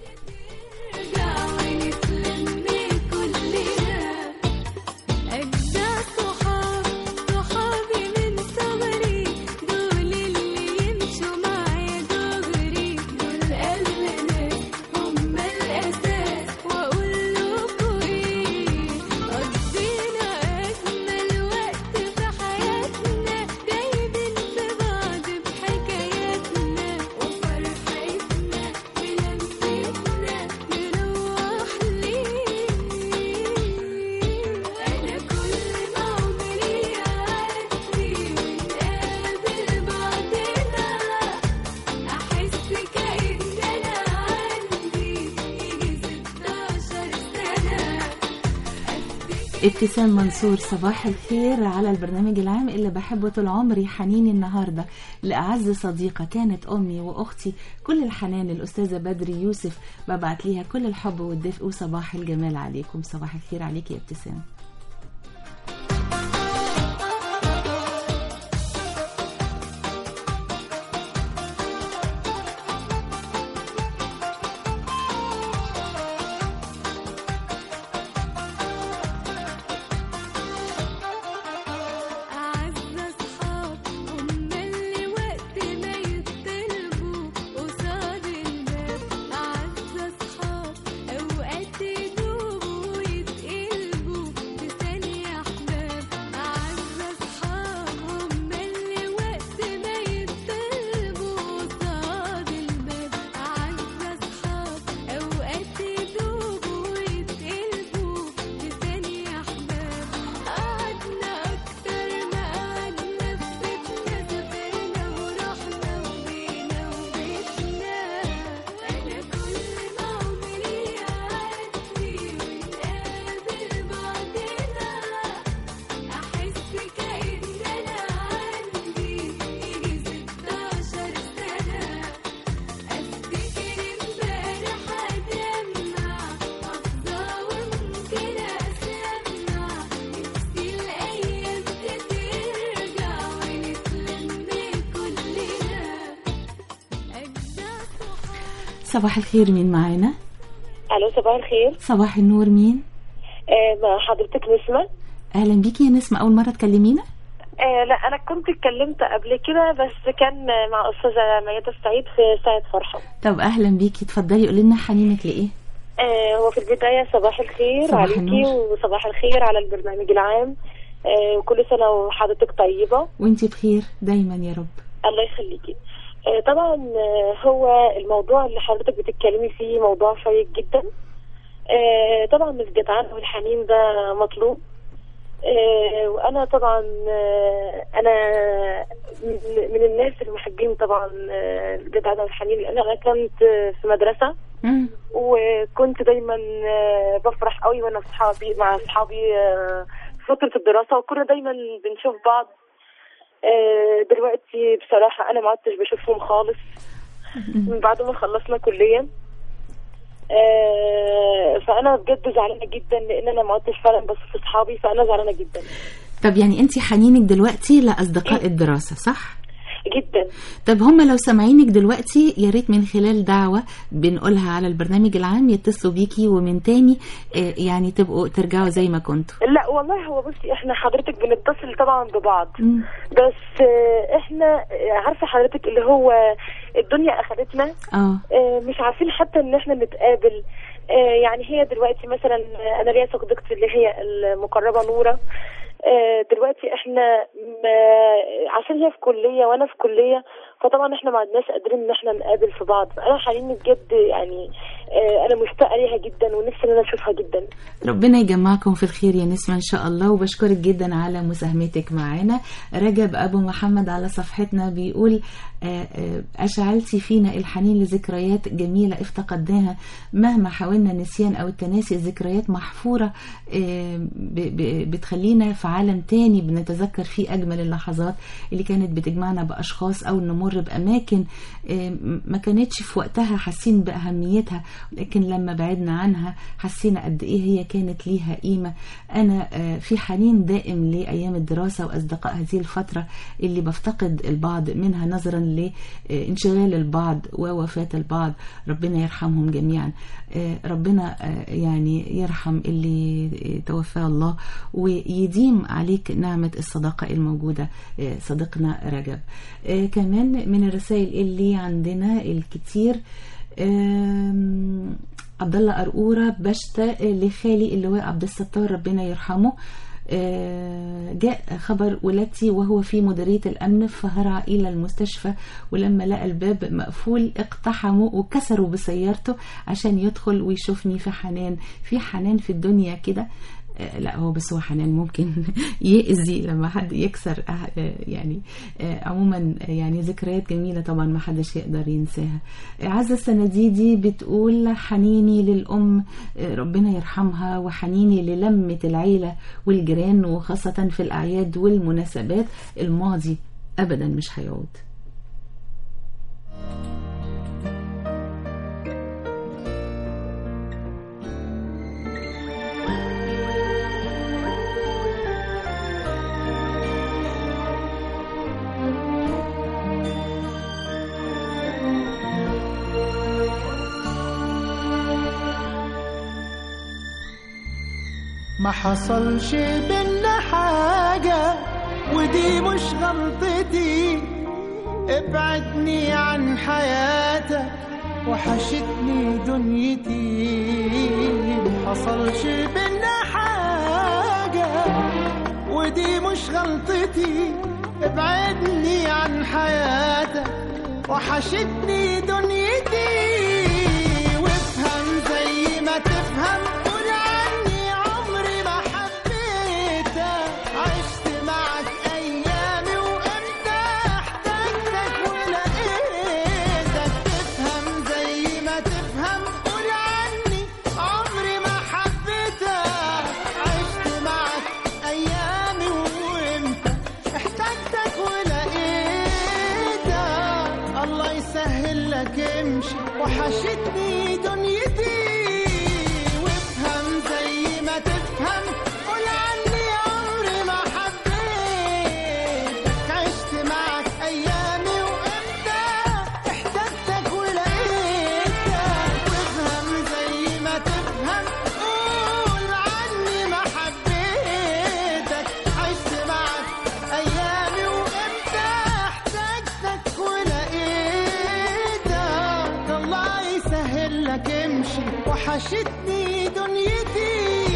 أجدع صحاب صحابي من صغري دول اللي يمشوا معايا دغري دول أهلنا هم الأساس وأقول لكم إيه قضينا أجمل وقت في حياتنا دايبين في بعض بحكاياتنا وفرحتنا بلمستنا نروح ليه أنا كل ما عمري يعدي ونقابل بعضنا أحس كأن أنا عندي يجي 16 سنة ابتسام منصور صباح الخير على البرنامج العام اللي بحبه طول عمري حنيني النهارده لأعز صديقة كانت أمي وأختي كل الحنان الأستاذة بدري يوسف ببعت ليها كل الحب والدفء وصباح الجمال عليكم صباح الخير عليك يا ابتسام أعز أصحاب هم اللي وقت ما يطلبوا قصاد الباب أعز أصحاب أوقات يدوبوا ويتقلبوا في ثانية أحباب أعز أصحاب هم اللي وقت ما يطلبوا قصاد الباب أعز أصحاب أوقات يدوبوا ويتقلبوا في ثانية أحباب قعدنا أكتر ما قعدنا في بيتنا سافرنا ورحنا وجينا وبيتنا أنا كل ما عمري يعدي ونقابل بعضنا أحس كأن أنا عندي يجي 16 سنة أفتكر امبارح أدمع أفضى وممكن أسمع نفسي الأيام ترجع ونتلم كلنا أجدع صباح الخير مين معانا الو صباح الخير صباح النور مين آه مع حضرتك نسمة أهلا بيكي يا نسمة أول مرة تكلمينا آه لا انا كنت اتكلمت قبل كده بس كان مع استاذه ميادة السعيد في ساعه فرحه طب أهلا بيكي اتفضلي قولي لنا حنينك لإيه آه هو في البدايه صباح الخير صباح عليكي النور. وصباح الخير على البرنامج العام آه وكل سنه وحضرتك طيبه وانتي بخير دايما يا رب الله يخليكي آه طبعا آه هو الموضوع اللي حضرتك بتتكلمي فيه موضوع شيق جدا آه طبعا الجدعان والحنين ده مطلوب آه وانا طبعا آه انا من من الناس المحبين طبعا آه، الجدعان والحنين لان انا كنت آه، في مدرسه وكنت دايما آه، بفرح قوي وانا اصحابي مع اصحابي آه، في فتره الدراسه وكنا دايما بنشوف بعض آه، دلوقتي بصراحه انا ما عدتش بشوفهم خالص من بعد ما خلصنا كليه آه، فانا بجد زعلانه جدا لان انا ما عدتش فعلا بشوف اصحابي فانا زعلانه جدا طب يعني انتي حنينك دلوقتي لأصدقاء الدراسة صح؟ جدا طب هم لو سامعينك دلوقتي يا ريت من خلال دعوة بنقولها على البرنامج العام يتصلوا بيكي ومن تاني آه، يعني تبقوا ترجعوا زي ما كنتوا لا والله هو بصي احنا حضرتك بنتصل طبعا ببعض بس آه، احنا آه، عارفه حضرتك اللي هو الدنيا اخذتنا اه آه، مش عارفين حتى ان احنا نتقابل آه، يعني هي دلوقتي مثلا آه، انا ليا صديقتي اللي هي المقربه نوره آه، دلوقتي احنا ما- عشان هي في كليه وانا في كليه فطبعا احنا ما عدناش قادرين ان احنا نقابل في بعض فانا حاليا بجد يعني آه، انا مشتاقه ليها جدا ونفسي ان انا اشوفها جدا ربنا يجمعكم في الخير يا نسمة إن شاء الله وبشكرك جدا على مساهمتك معنا رجب أبو محمد على صفحتنا بيقول آه، آه، أشعلتي فينا الحنين لذكريات جميلة افتقدناها مهما حاولنا النسيان أو التناسي الذكريات محفورة آه، ب- ب- بتخلينا في عالم تاني بنتذكر فيه أجمل اللحظات اللي كانت بتجمعنا بأشخاص أو نمر بأماكن آه، ما كانتش في وقتها حاسين بأهميتها لكن لما بعدنا عنها حسينا قد إيه هي كانت ليها قيمة أنا آه، في حنين دائم لأيام الدراسة وأصدقاء هذه الفترة اللي بفتقد البعض منها نظرا لانشغال البعض ووفاة البعض ربنا يرحمهم جميعا آه، ربنا آه، يعني يرحم اللي آه، توفاه الله ويديم عليك نعمة الصداقة الموجودة آه، صديقنا رجب آه، كمان من الرسائل اللي عندنا الكتير آم، عبد الله قرقوره بشتاق لخالي اللواء عبد الستار ربنا يرحمه آه، جاء خبر ولادتي وهو في مديرية الأمن فهرع إلى المستشفى ولما لقى الباب مقفول اقتحموا وكسروا بسيارته عشان يدخل ويشوفني في حنان في حنان في الدنيا كده آه، لا هو بس هو حنان ممكن يأذي لما حد يكسر آه، آه، يعني آه، عموما آه، يعني ذكريات جميلة طبعا ما حدش يقدر ينساها آه، عزة السنديدي بتقول حنيني للأم آه، ربنا يرحمها وحنيني للمة العيلة والجيران وخاصة في الأعياد والمناسبات الماضي أبدا مش هيعود ما حصلش بينا حاجة ودي مش غلطتي ابعدني عن حياتك وحشتني دنيتي ما حصلش بينا حاجة ودي مش غلطتي ابعدني عن حياتك وحشتني دنيتي وافهم زي ما تفهم قول عني عمري ما حبيتك عشت معك ايامي وامتى احتجتك ولقيتك تفهم زي ما تفهم قول عني عمري ما حبيتك عشت معك ايامي وامتى احتجتك ولقيتك الله يسهل لك امشي وحشتني دنيتي وافهم زي ما تفهم قول عني عمري ما حبيتك عشت معك ايامي وامتى احتجتك ولقيتك وافهم زي ما تفهم قول عني ما حبيتك عشت معك ايامي وامتى احتجتك ولقيتك الله يسهل لك امشي وحشتني دنيتي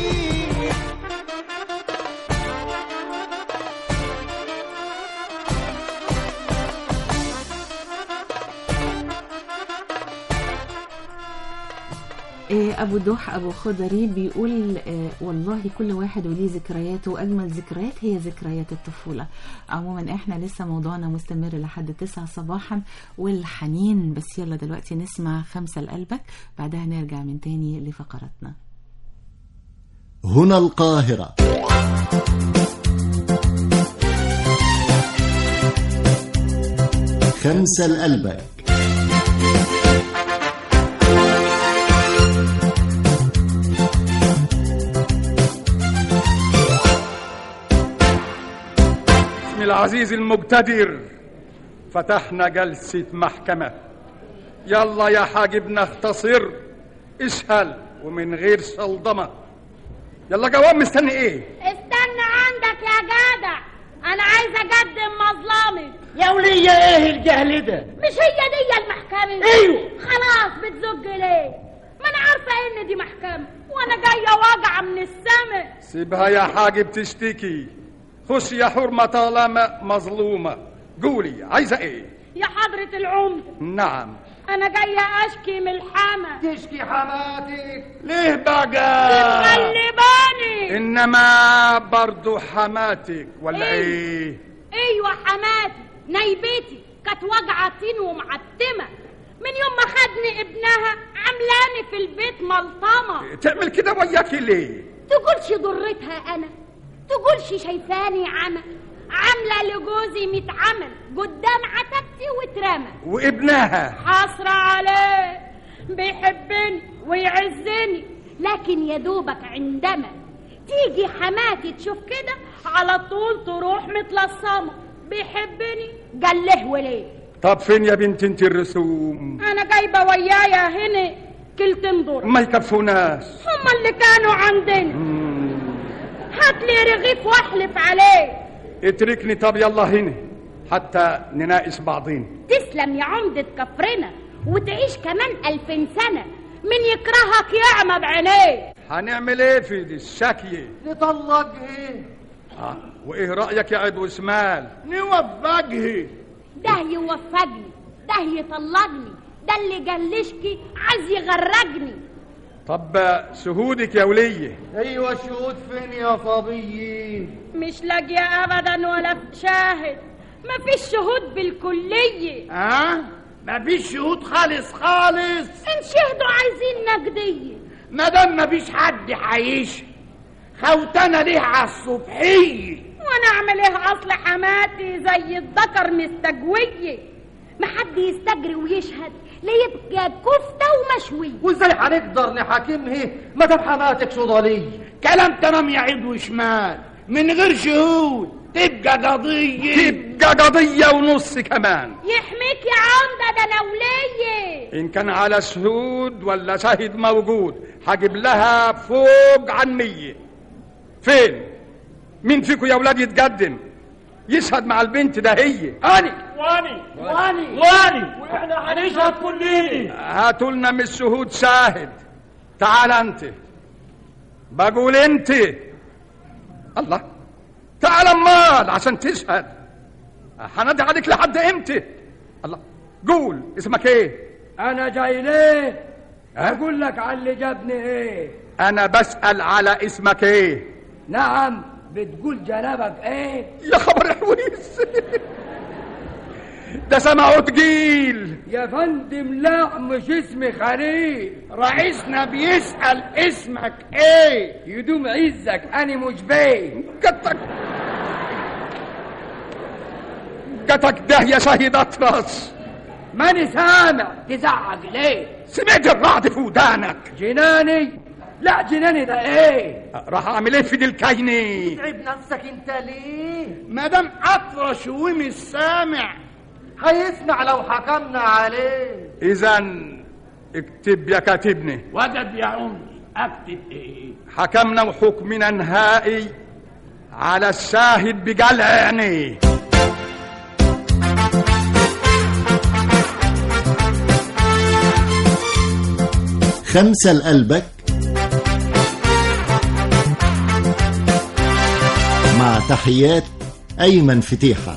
آه، أبو دوح أبو خضري بيقول آه، والله كل واحد وليه ذكرياته وأجمل ذكريات هي ذكريات الطفولة عموما إحنا لسه موضوعنا مستمر لحد تسعة صباحا والحنين بس يلا دلوقتي نسمع خمسة لقلبك بعدها نرجع من تاني لفقراتنا هنا القاهرة خمسة لقلبك باسم العزيز المقتدر فتحنا جلسة محكمة يلا يا حاجبنا اختصر اسهل ومن غير صلدمة يلا جواب مستني ايه استنى عندك يا جدع انا عايزه اقدم مظلمي يا ولية ايه الجهل ده مش هي دي المحكمه أيوه. خلاص بتزج ليه ما انا عارفه ان دي محكمه وانا جايه واجعه من السما سيبها يا حاجب تشتكي خش يا حرمة طالما مظلومة قولي عايزة ايه يا حضره العمده نعم انا جايه اشكي من الحما تشكي حماتك ليه بقى بتغلباني انما برضو حماتك ولا إيه؟ ايه ايوه حماتي نايبتي كانت واجعه طين ومعتمه من يوم ما خدني ابنها عاملاني في البيت ملطمه تعمل كده وياكي ليه تقولش ضرتها انا تقولش شايفاني عمى عامله لجوزي ميت عمل قدام عتبتي واترمى وابنها حسرة عليه بيحبني ويعزني لكن يا دوبك عندما تيجي حماتي تشوف كده على طول تروح متلصمة بيحبني قال له وليه طب فين يا بنت انت الرسوم انا جايبه ويايا هنا كلتين دور ما يكفوناش هما اللي كانوا عندنا هات لي رغيف واحلف عليه اتركني طب يلا هنا حتى نناقش بعضين تسلم يا عمدة كفرنا وتعيش كمان ألفين سنة من يكرهك يعمى بعينيه هنعمل ايه في دي الشكية نطلق ايه آه. وايه رأيك يا عدو شمال نوفقه ده يوفقني ده يطلقني ده اللي جلشكي عايز يغرقني طب شهودك يا ولية ايوه الشهود فين يا صبيي مش لاقية أبدا ولا شاهد مفيش شهود بالكلية ها مفيش شهود خالص خالص إن شهدوا عايزين نقدية ما دام مفيش حد هيشهد خوتنا ليه على الصبحيه وانا اعمل ايه اصل حماتي زي الذكر مستجوية ما حد يستجري ويشهد لا يبقى كفتة ومشوية وازاي هنقدر نحاكمه ما دام حماتك صدالية كلام تمام يا عيد وشمال من غير شهود تبقى قضية تبقى قضية ونص كمان يحميك يا عمدة ده انا ولية إن كان على شهود ولا شاهد موجود هجيب لها فوق عنية فين؟ مين فيكم يا ولاد يتقدم؟ يشهد مع البنت ده هي أنا واني واني واني واحنا هنشهد كلنا هاتوا لنا من الشهود شاهد تعال انت بقول انت الله تعال امال عشان تشهد هندي عليك لحد امتى الله قول اسمك ايه انا جاي ليه اقول لك على اللي جابني ايه انا بسأل على اسمك ايه نعم بتقول جنابك ايه يا خبر حويس ده سمعه تقيل يا فندم لا مش اسمي خليل رئيسنا بيسأل اسمك ايه يدوم عزك انا مش باين قطك قطك ده يا شهيد اطرس ماني سامع تزعق ليه سمعت الرعد في ودانك جناني لا جناني ده ايه راح اعمل ايه في دي الكاينه تعب نفسك انت ليه مادام اطرش ومش سامع هيسمع لو حكمنا عليه اذا اكتب يا كاتبني وجد يا عمري اكتب ايه حكمنا وحكمنا نهائي على الشاهد بقلع عينيه خمسة لقلبك مع تحيات أيمن فتيحة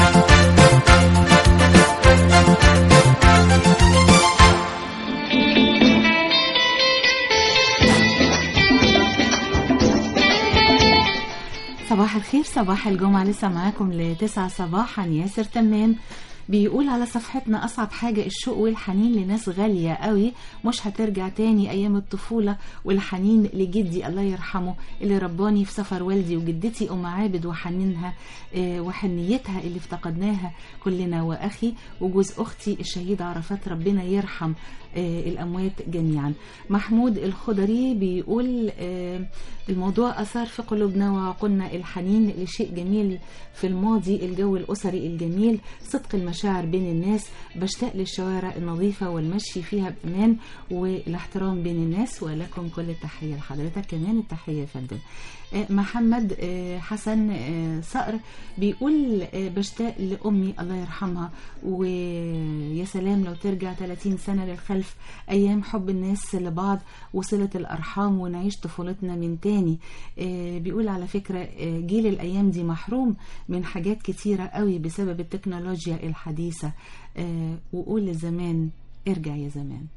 صباح الخير صباح الجمعة لسه معاكم لتسعة صباحا ياسر تمام بيقول على صفحتنا أصعب حاجة الشوق والحنين لناس غالية قوي مش هترجع تاني أيام الطفولة والحنين لجدي الله يرحمه اللي رباني في سفر والدي وجدتي أم عابد وحنينها آه، وحنيتها اللي افتقدناها كلنا وأخي وجوز أختي الشهيدة عرفات ربنا يرحم آه، الأموات جميعا محمود الخضري بيقول آه، الموضوع أثار في قلوبنا وعقولنا الحنين لشيء جميل في الماضي الجو الأسري الجميل صدق المشاعر بين الناس بشتاق للشوارع النظيفة والمشي فيها بأمان والاحترام بين الناس ولكم كل التحية لحضرتك كمان التحية يا فندم آه، محمد آه، حسن آه، صقر بيقول آه، بشتاق لأمي الله يرحمها ويا سلام لو ترجع 30 سنة للخلف أيام حب الناس لبعض وصلة الأرحام ونعيش طفولتنا من تاني آه، بيقول على فكرة آه، جيل الأيام دي محروم من حاجات كتيرة قوي بسبب التكنولوجيا الحديثة آه، وقول لزمان ارجع يا زمان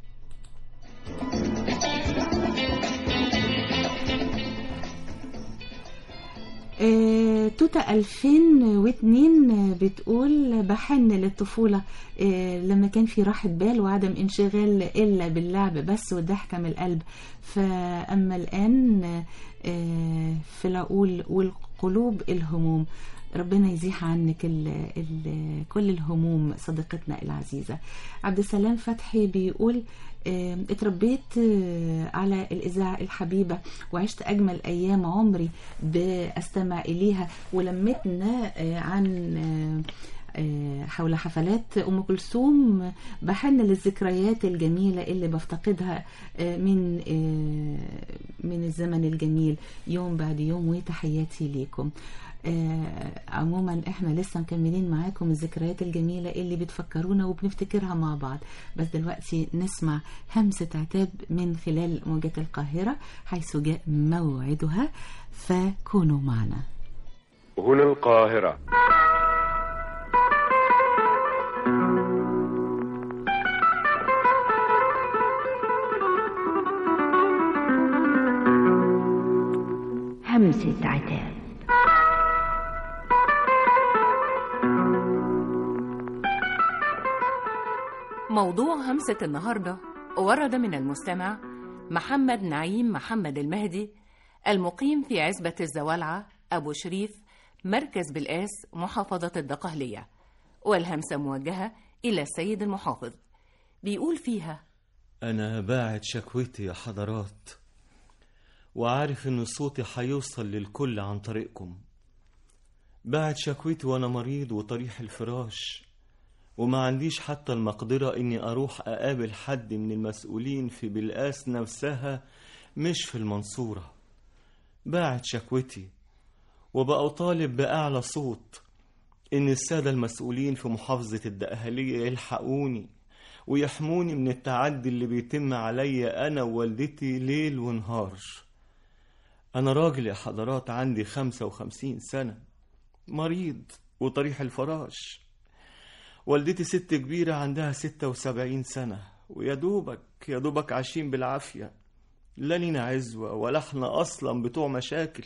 آه، توتا 2002 بتقول بحن للطفولة آه، لما كان في راحة بال وعدم انشغال إلا باللعب بس والضحكة من القلب فأما الآن آه، في العقول والقلوب الهموم ربنا يزيح عنك ال ال كل الهموم صديقتنا العزيزة عبد السلام فتحي بيقول آه، اتربيت آه، على الإذاعة الحبيبة وعشت أجمل أيام عمري بأستمع إليها ولمتنا آه، عن آه، آه، حول حفلات أم كلثوم بحن للذكريات الجميلة اللي بفتقدها آه، من آه، من الزمن الجميل يوم بعد يوم وتحياتي ليكم آه، عموما احنا لسه مكملين معاكم الذكريات الجميلة اللي بتفكرونا وبنفتكرها مع بعض بس دلوقتي نسمع همسة عتاب من خلال موجة القاهرة حيث جاء موعدها فكونوا معنا هنا القاهرة همسة عتاب موضوع همسة النهاردة ورد من المستمع محمد نعيم محمد المهدي المقيم في عزبة الزوالعة أبو شريف مركز بالقاس محافظة الدقهلية والهمسة موجهة إلى السيد المحافظ بيقول فيها أنا باعت شكوتي يا حضرات وعارف إن صوتي هيوصل للكل عن طريقكم باعت شكوتي وأنا مريض وطريح الفراش وما عنديش حتى المقدرة إني أروح أقابل حد من المسؤولين في بلقاس نفسها مش في المنصورة باعت شكوتي وبقى طالب بأعلى صوت إن السادة المسؤولين في محافظة الدقهلية يلحقوني ويحموني من التعدي اللي بيتم عليا أنا ووالدتي ليل ونهار أنا راجل يا حضرات عندي خمسة وخمسين سنة مريض وطريح الفراش والدتي ست كبيرة عندها ستة وسبعين سنة ويا دوبك يا دوبك عايشين بالعافية لا لينا عزوة ولا احنا أصلا بتوع مشاكل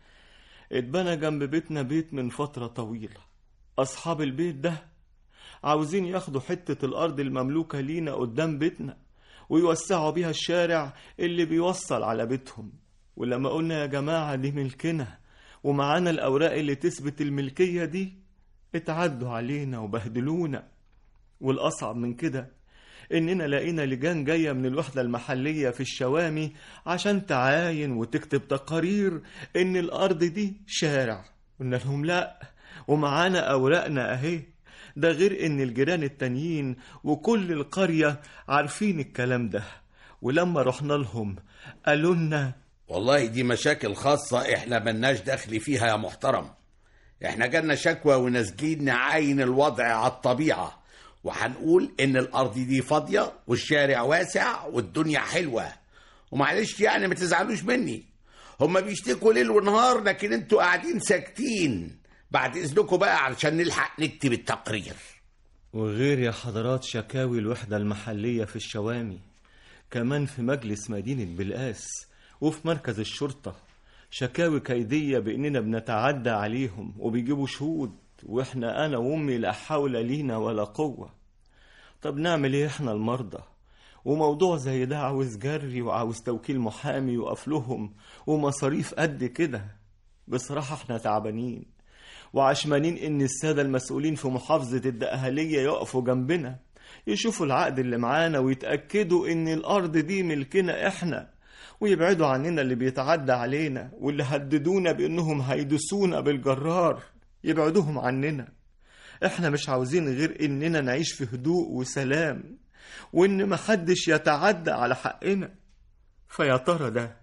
اتبنى جنب بيتنا بيت من فترة طويلة أصحاب البيت ده عاوزين ياخدوا حتة الأرض المملوكة لينا قدام بيتنا ويوسعوا بيها الشارع اللي بيوصل على بيتهم ولما قلنا يا جماعة دي ملكنا ومعانا الأوراق اللي تثبت الملكية دي اتعدوا علينا وبهدلونا والأصعب من كده إننا لقينا لجان جاية من الوحدة المحلية في الشوامي عشان تعاين وتكتب تقارير إن الأرض دي شارع قلنا لهم لأ ومعانا أوراقنا أهي ده غير إن الجيران التانيين وكل القرية عارفين الكلام ده ولما رحنا لهم قالوا لنا والله دي مشاكل خاصة احنا ملناش دخل فيها يا محترم احنا جالنا شكوى ونازلين نعاين الوضع على الطبيعة وهنقول ان الارض دي فاضية والشارع واسع والدنيا حلوة ومعلش يعني ما تزعلوش مني هما بيشتكوا ليل ونهار لكن انتوا قاعدين ساكتين بعد اذنكم بقى علشان نلحق نكتب التقرير وغير يا حضرات شكاوي الوحدة المحلية في الشوامي كمان في مجلس مدينة بلقاس وفي مركز الشرطة شكاوي كيدية بإننا بنتعدى عليهم وبيجيبوا شهود وإحنا أنا وأمي لا حول لينا ولا قوة طب نعمل إيه إحنا المرضى وموضوع زي ده عاوز جري وعاوز توكيل محامي يقف لهم ومصاريف قد كده بصراحة إحنا تعبانين وعشمانين إن السادة المسؤولين في محافظة الدقهلية يقفوا جنبنا يشوفوا العقد اللي معانا ويتأكدوا إن الأرض دي ملكنا إحنا ويبعدوا عننا اللي بيتعدى علينا واللي هددونا بانهم هيدسونا بالجرار يبعدوهم عننا احنا مش عاوزين غير اننا نعيش في هدوء وسلام وان محدش يتعدى على حقنا فيا ترى ده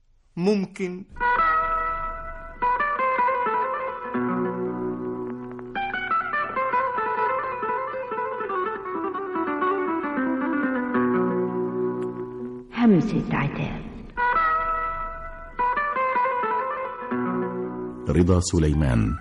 ممكن همسة عتاب رضا سليمان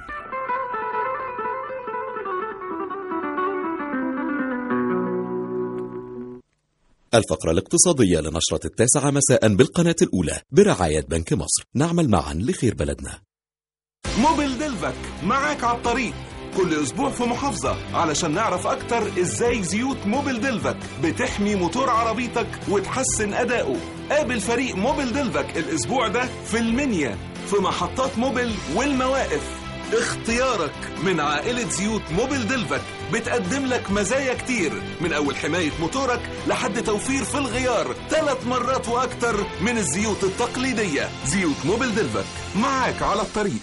الفقرة الاقتصادية لنشرة التاسعة مساء بالقناة الأولى برعاية بنك مصر نعمل معا لخير بلدنا موبيل دلفك معاك على الطريق كل اسبوع في محافظة علشان نعرف اكتر ازاي زيوت موبيل دلفك بتحمي موتور عربيتك وتحسن اداؤه قابل فريق موبيل دلفك الاسبوع ده في المنيا في محطات موبيل والمواقف اختيارك من عائلة زيوت موبيل دلفك بتقدم لك مزايا كتير من أول حماية موتورك لحد توفير في الغيار ثلاث مرات وأكتر من الزيوت التقليدية زيوت موبيل دلفك معاك على الطريق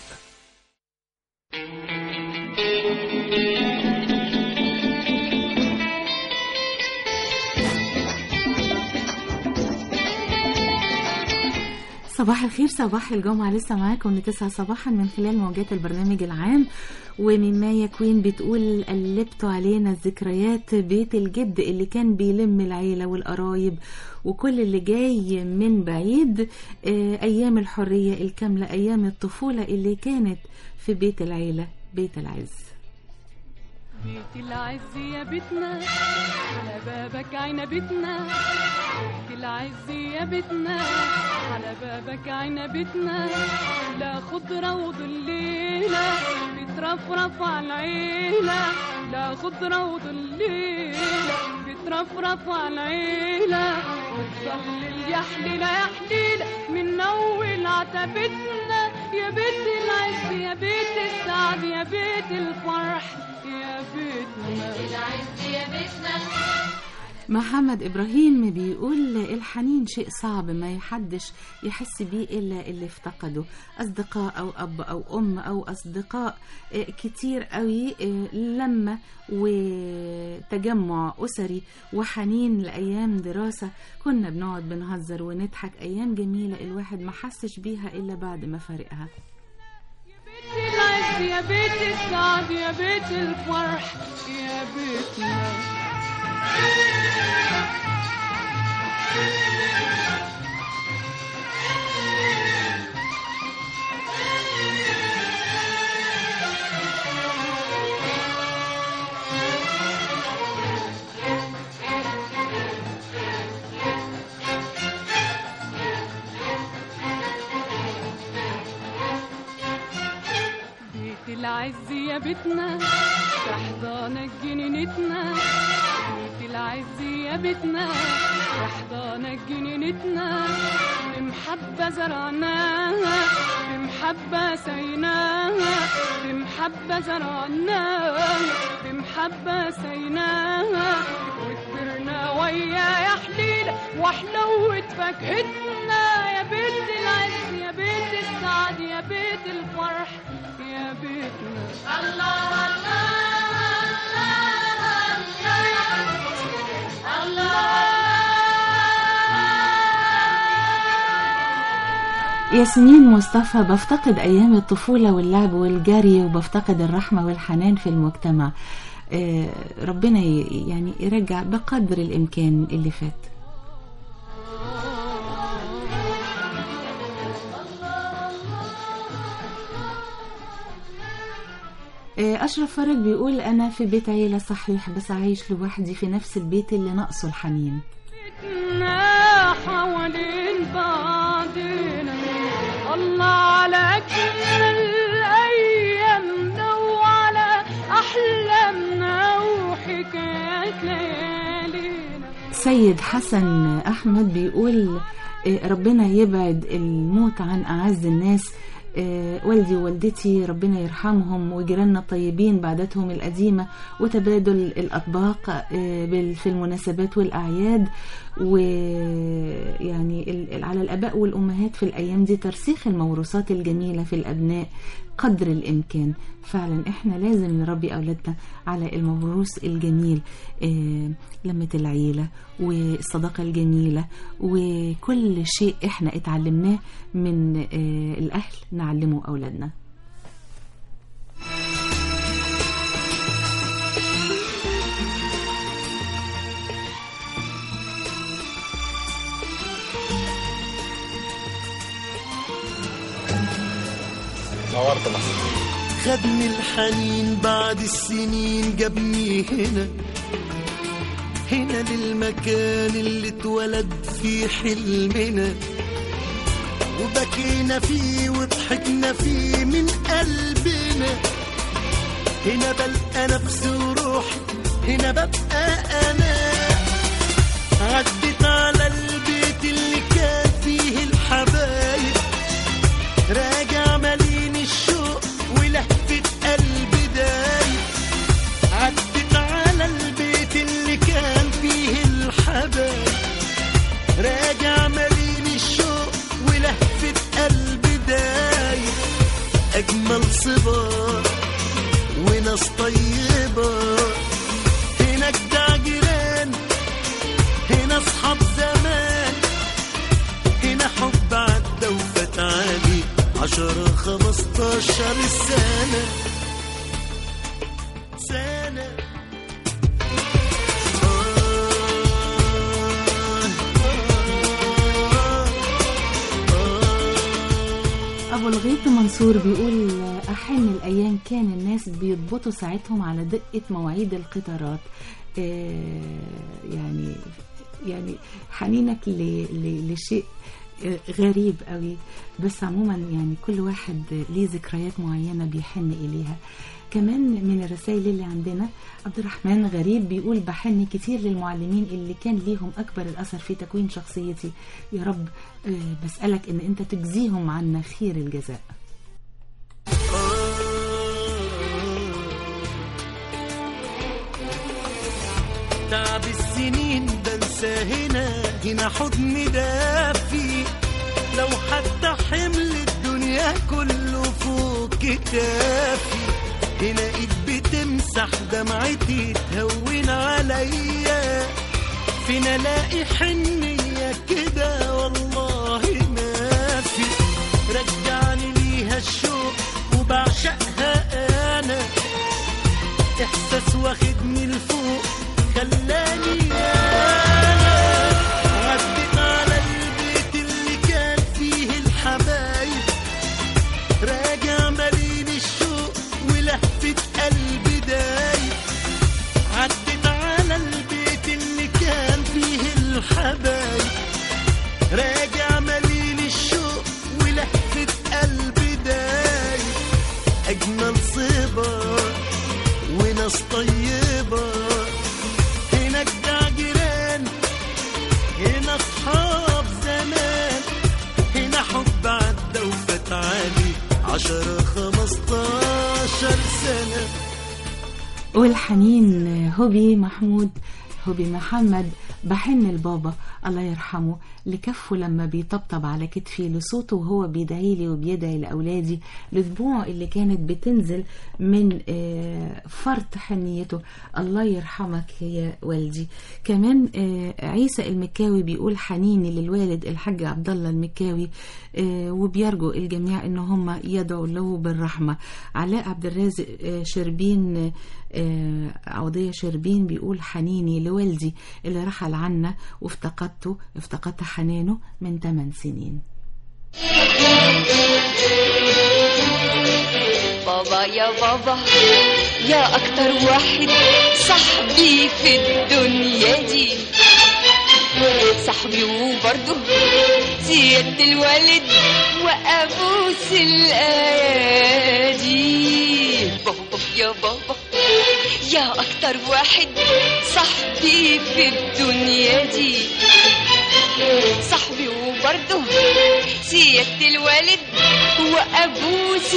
صباح الخير صباح الجمعة لسه معاكم لتسعة صباحا من خلال موجات البرنامج العام ومن مايا كوين بتقول قلبتوا علينا الذكريات بيت الجد اللي كان بيلم العيلة والقرايب وكل اللي جاي من بعيد آه، أيام الحرية الكاملة أيام الطفولة اللي كانت في بيت العيلة بيت العز بيت العز يا بيتنا على بابك عنبتنا بيت العز يا بيتنا على بابك عنبتنا لا خضرة وظليلة بترفرف على العيلة لا خضرة وظليلة بترفرف على العيلة وتظلل يا حليلة يا حليلة من أول عتبتنا يا بيت العز يا بيت السعد يا بيت الفرح يا بيتنا العز يا بيتنا محمد إبراهيم بيقول الحنين شيء صعب ما يحدش يحس بيه إلا اللي افتقده أصدقاء أو أب أو أم أو أصدقاء آه، كتير قوي آه، لما وتجمع أسري وحنين لأيام دراسة كنا بنقعد بنهزر ونضحك أيام جميلة الواحد ما حسش بيها إلا بعد ما فارقها بيت العز يا بيت السعد يا بيت الفرح يا بيتنا بيت العز يا بيتنا تحضانك جنينتنا بيت العز يا بيتنا تحضانك جنينتنا بمحبة زرعناها بمحبة سيناها بمحبة زرعناها بمحبة سيناها وكبرنا ويا يا حليلة وحلوة فاكهتنا يا بيت العز يا بيت السعد يا بيت الفرح يا بيتنا الله الله الله ياسمين مصطفى بفتقد أيام الطفولة واللعب والجري وبفتقد الرحمة والحنان في المجتمع آه، ربنا ي- يعني يرجع بقدر الإمكان اللي فات آه، أشرف فرج بيقول أنا في بيت عيلة صحيح بس عايش لوحدي في نفس البيت اللي ناقصه الحنين بيتنا حوالين بعضنا الله على أجمل أيامنا وعلى أحلامنا وحكايات ليالينا سيد حسن أحمد بيقول آه، ربنا يبعد الموت عن أعز الناس آه، والدي ووالدتي ربنا يرحمهم وجيراننا الطيبين بعاداتهم القديمة وتبادل الأطباق آه، بال- في المناسبات والأعياد ويعني ال- ال- على الآباء والأمهات في الأيام دي ترسيخ الموروثات الجميلة في الأبناء قدر الإمكان فعلا إحنا لازم نربي أولادنا على الموروث الجميل آه، لمة العيلة والصداقة الجميلة وكل شيء إحنا اتعلمناه من آه، الأهل نعلمه أولادنا نورت مصر خدني الحنين بعد السنين جابني هنا هنا للمكان اللي اتولد فيه حلمنا وبكينا فيه وضحكنا فيه من قلبنا هنا بلقى نفسي وروحي هنا ببقى انا عدت على البيت اللي كان فيه الحبايب راجع مليان الشوق ولهفة قلبي دايب عدت على البيت اللي كان فيه الحبايب راجع مليان الشوق ولهفة قلبي دايب أجمل صبار وناس طيبة هناك ده جيران هنا أصحاب زمان هنا حب عدى وفات علي عشرة خمستاشر سنة سنة أبو الغيط منصور بيقول أحن الأيام كان الناس بيضبطوا ساعتهم على دقة مواعيد القطارات آه، يعني يعني حنينك ل- ل- لشيء آه، غريب قوي بس عموما يعني كل واحد ليه ذكريات معينة بيحن إليها كمان من الرسائل اللي عندنا عبد الرحمن غريب بيقول بحن كتير للمعلمين اللي كان ليهم أكبر الأثر في تكوين شخصيتي يا رب آه، بسألك إن أنت تجزيهم عنا خير الجزاء تعب السنين بنسى هنا هنا حضن دافي لو حتى حمل الدنيا كله فوق كتافي هنا ايد بتمسح دمعتي تهون عليا فين الاقي حنية كده والله ما في رجعني ليها الشوق وبعشقها انا احساس واخدني لفوق خلاني انا عدت على البيت اللي كان فيه الحبايب راجع مليان الشوق ولهفة قلبي دايب عدت على البيت اللي كان فيه الحبايب راجع مليان الشوق ولهفة قلبي دايب أجمل صبار وناس طيبة هناك ده جيران هنا أصحاب زمان هنا حب عدى وفات علي عشرة خمستاشر سنة والحنين هوبي محمود هوبي محمد بحن البابا الله يرحمه لكفه لما بيطبطب على كتفي لصوته وهو بيدعي لي وبيدعي لأولادي لدموعه اللي كانت بتنزل من آه، فرط حنيته الله يرحمك يا والدي كمان آه، عيسى المكاوي بيقول حنيني للوالد الحاج عبد الله المكاوي آه، وبيرجو الجميع ان هم يدعوا له بالرحمه علاء عبد الرازق آه، شربين آه، عوضية شربين بيقول حنيني لوالدي اللي رحل عنا وافتقدته افتقدت حنانه من 8 سنين بابا يا بابا يا أكتر واحد صاحبي في الدنيا دي صاحبي وبرضه سيادة الوالد وأبوس الأيادي بابا يا بابا يا أكتر واحد صاحبي في الدنيا دي صاحبي وبرضه سيادة الوالد وأبوس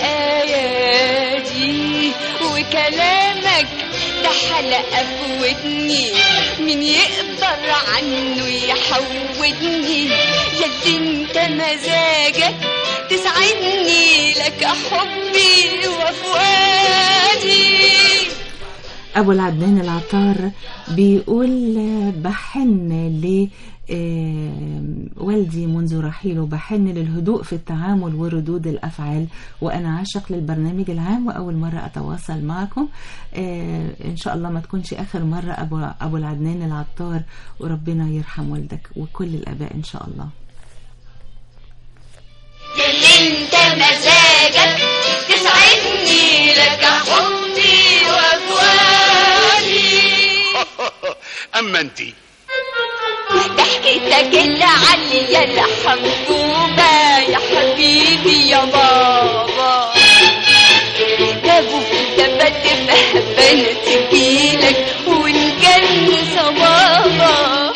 الأيادي وكلامك ده حلقة في ودني مين يقدر عنه يحودني يا انت مزاجك تسعدني لك حبي وفؤادي أبو العدنان العطار بيقول آه، بحن ل آه، والدي منذ رحيله بحن للهدوء في التعامل وردود الأفعال وأنا عاشق للبرنامج العام وأول مرة أتواصل معكم آه، إن شاء الله ما تكونش آخر مرة أبو, أبو العدنان العطار وربنا يرحم والدك وكل الآباء إن شاء الله انت مزاجك تسعدني لك حبي وفؤادي اما انتي ضحكتك العالية الحبوبة يا حبيبي يا بابا جابوا دبت بهبانة تجيلك ونجنس بابا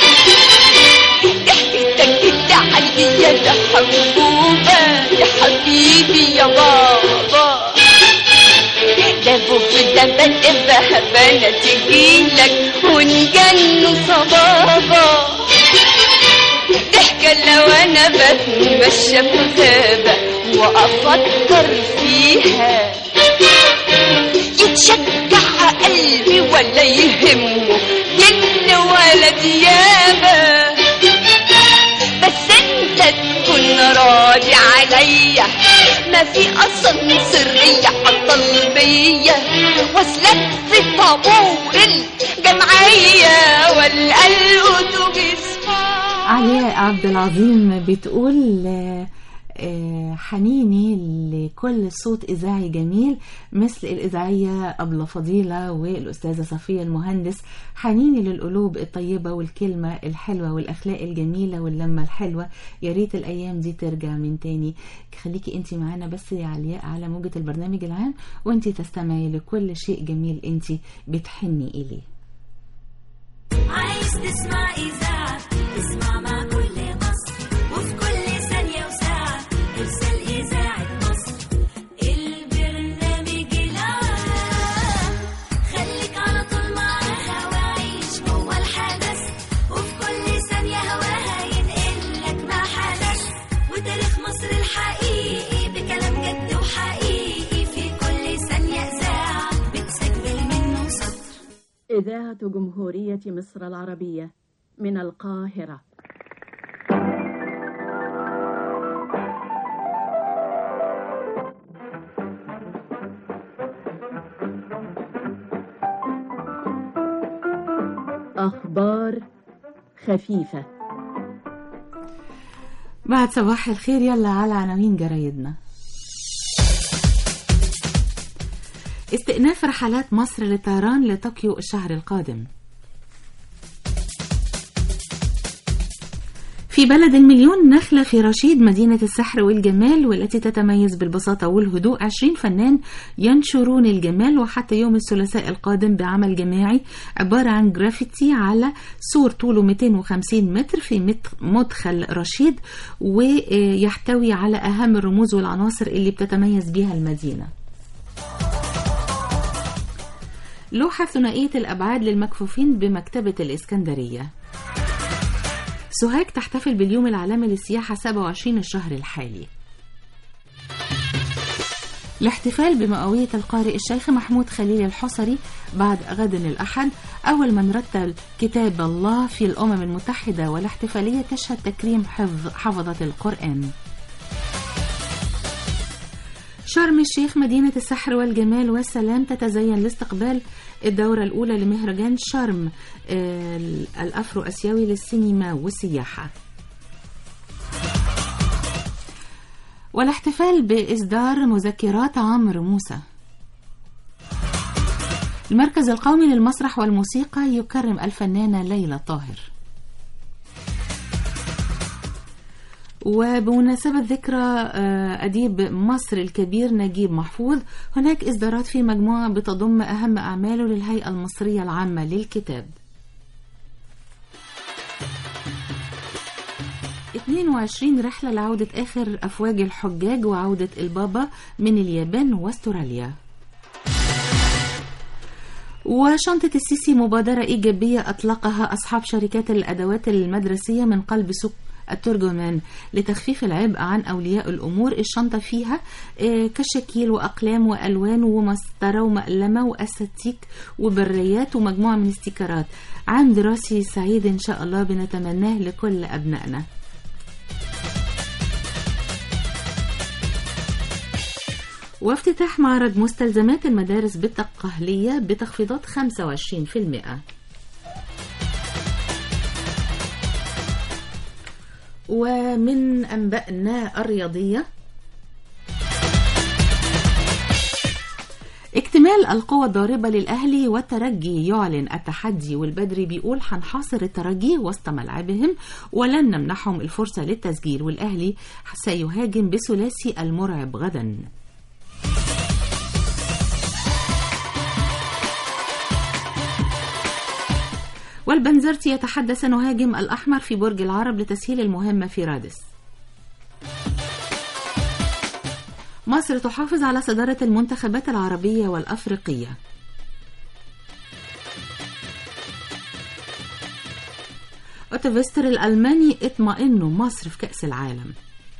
ضحكتك العالية الحبوبة يا حبيبي يا بابا جابوا دبت بهبانة تجيلك ونجنس بابا ضحكة لو انا بتمشى في غابة وافكر فيها يتشجع قلبي ولا يهمه جن ولا ديابة بس انت تكون راضي عليا ما في اصلا سرية الطلبية واسلك في طابور الجمعية ولا الاتوبيس علياء عبد العظيم بتقول آه، آه، حنيني لكل صوت إذاعي جميل مثل الإذاعية أبلة فضيلة والأستاذة صفية المهندس حنيني للقلوب الطيبة والكلمة الحلوة والأخلاق الجميلة واللمة الحلوة يا ريت الأيام دي ترجع من تاني خليكي أنت معانا بس يا علياء على موجة البرنامج العام وأنت تستمعي لكل شيء جميل أنت بتحني إليه عايز تسمع إذاعة اسمع مع كل مصر وفي كل ثانية وساعة ارسل إذاعة مصر البرنامج العام خليك على طول معاها وعيش جوه الحدث وفي كل ثانية هواها ينقلك ما حدث وتاريخ مصر الحقيقي بكلام جد وحقيقي في كل ثانية إذاعة بتسجل منه سطر إذاعة جمهورية مصر العربية من القاهرة أخبار خفيفة بعد صباح الخير يلا على عناوين جرايدنا استئناف رحلات مصر لطيران لطوكيو الشهر القادم في بلد المليون نخلة في رشيد مدينة السحر والجمال والتي تتميز بالبساطة والهدوء 20 فنان ينشرون الجمال وحتى يوم الثلاثاء القادم بعمل جماعي عبارة عن جرافيتي على سور طوله 250 متر في مت- مدخل رشيد ويحتوي على أهم الرموز والعناصر اللي بتتميز بها المدينة لوحة ثنائية الأبعاد للمكفوفين بمكتبة الإسكندرية سوهاج تحتفل باليوم العالمي للسياحة 27 الشهر الحالي الاحتفال بمئوية القارئ الشيخ محمود خليل الحصري بعد غد الأحد أول من رتل كتاب الله في الأمم المتحدة والاحتفالية تشهد تكريم حفظ حفظة القرآن شرم الشيخ مدينة السحر والجمال والسلام تتزين لاستقبال الدورة الأولى لمهرجان شرم آه، الأفرو أسيوي للسينما والسياحة والاحتفال بإصدار مذكرات عمرو موسى المركز القومي للمسرح والموسيقى يكرم الفنانة ليلى طاهر وبمناسبة ذكرى آه، أديب مصر الكبير نجيب محفوظ هناك إصدارات في مجموعة بتضم أهم أعماله للهيئة المصرية العامة للكتاب 22 رحلة لعودة آخر أفواج الحجاج وعودة البابا من اليابان واستراليا وشنطة السيسي مبادرة إيجابية أطلقها أصحاب شركات الأدوات المدرسية من قلب سوق الترجمان لتخفيف العبء عن أولياء الأمور الشنطة فيها آه، كشاكيل وأقلام وألوان ومسطرة ومقلمة وأساتيك وبريات ومجموعة من استيكرات عام دراسي سعيد إن شاء الله بنتمناه لكل أبنائنا وافتتاح معرض مستلزمات المدارس بالتقهلية بتخفيضات 25% ومن أنبائنا الرياضية اكتمال القوة الضاربة للأهلي والترجي يعلن التحدي والبدري بيقول هنحاصر الترجي وسط ملعبهم ولن نمنحهم الفرصة للتسجيل والأهلي سيهاجم بثلاثي المرعب غدا والبنزرتي يتحدث سنهاجم الأحمر في برج العرب لتسهيل المهمة في رادس مصر تحافظ على صدارة المنتخبات العربية والأفريقية أوتوفيستر الألماني اطمئنوا مصر في كأس العالم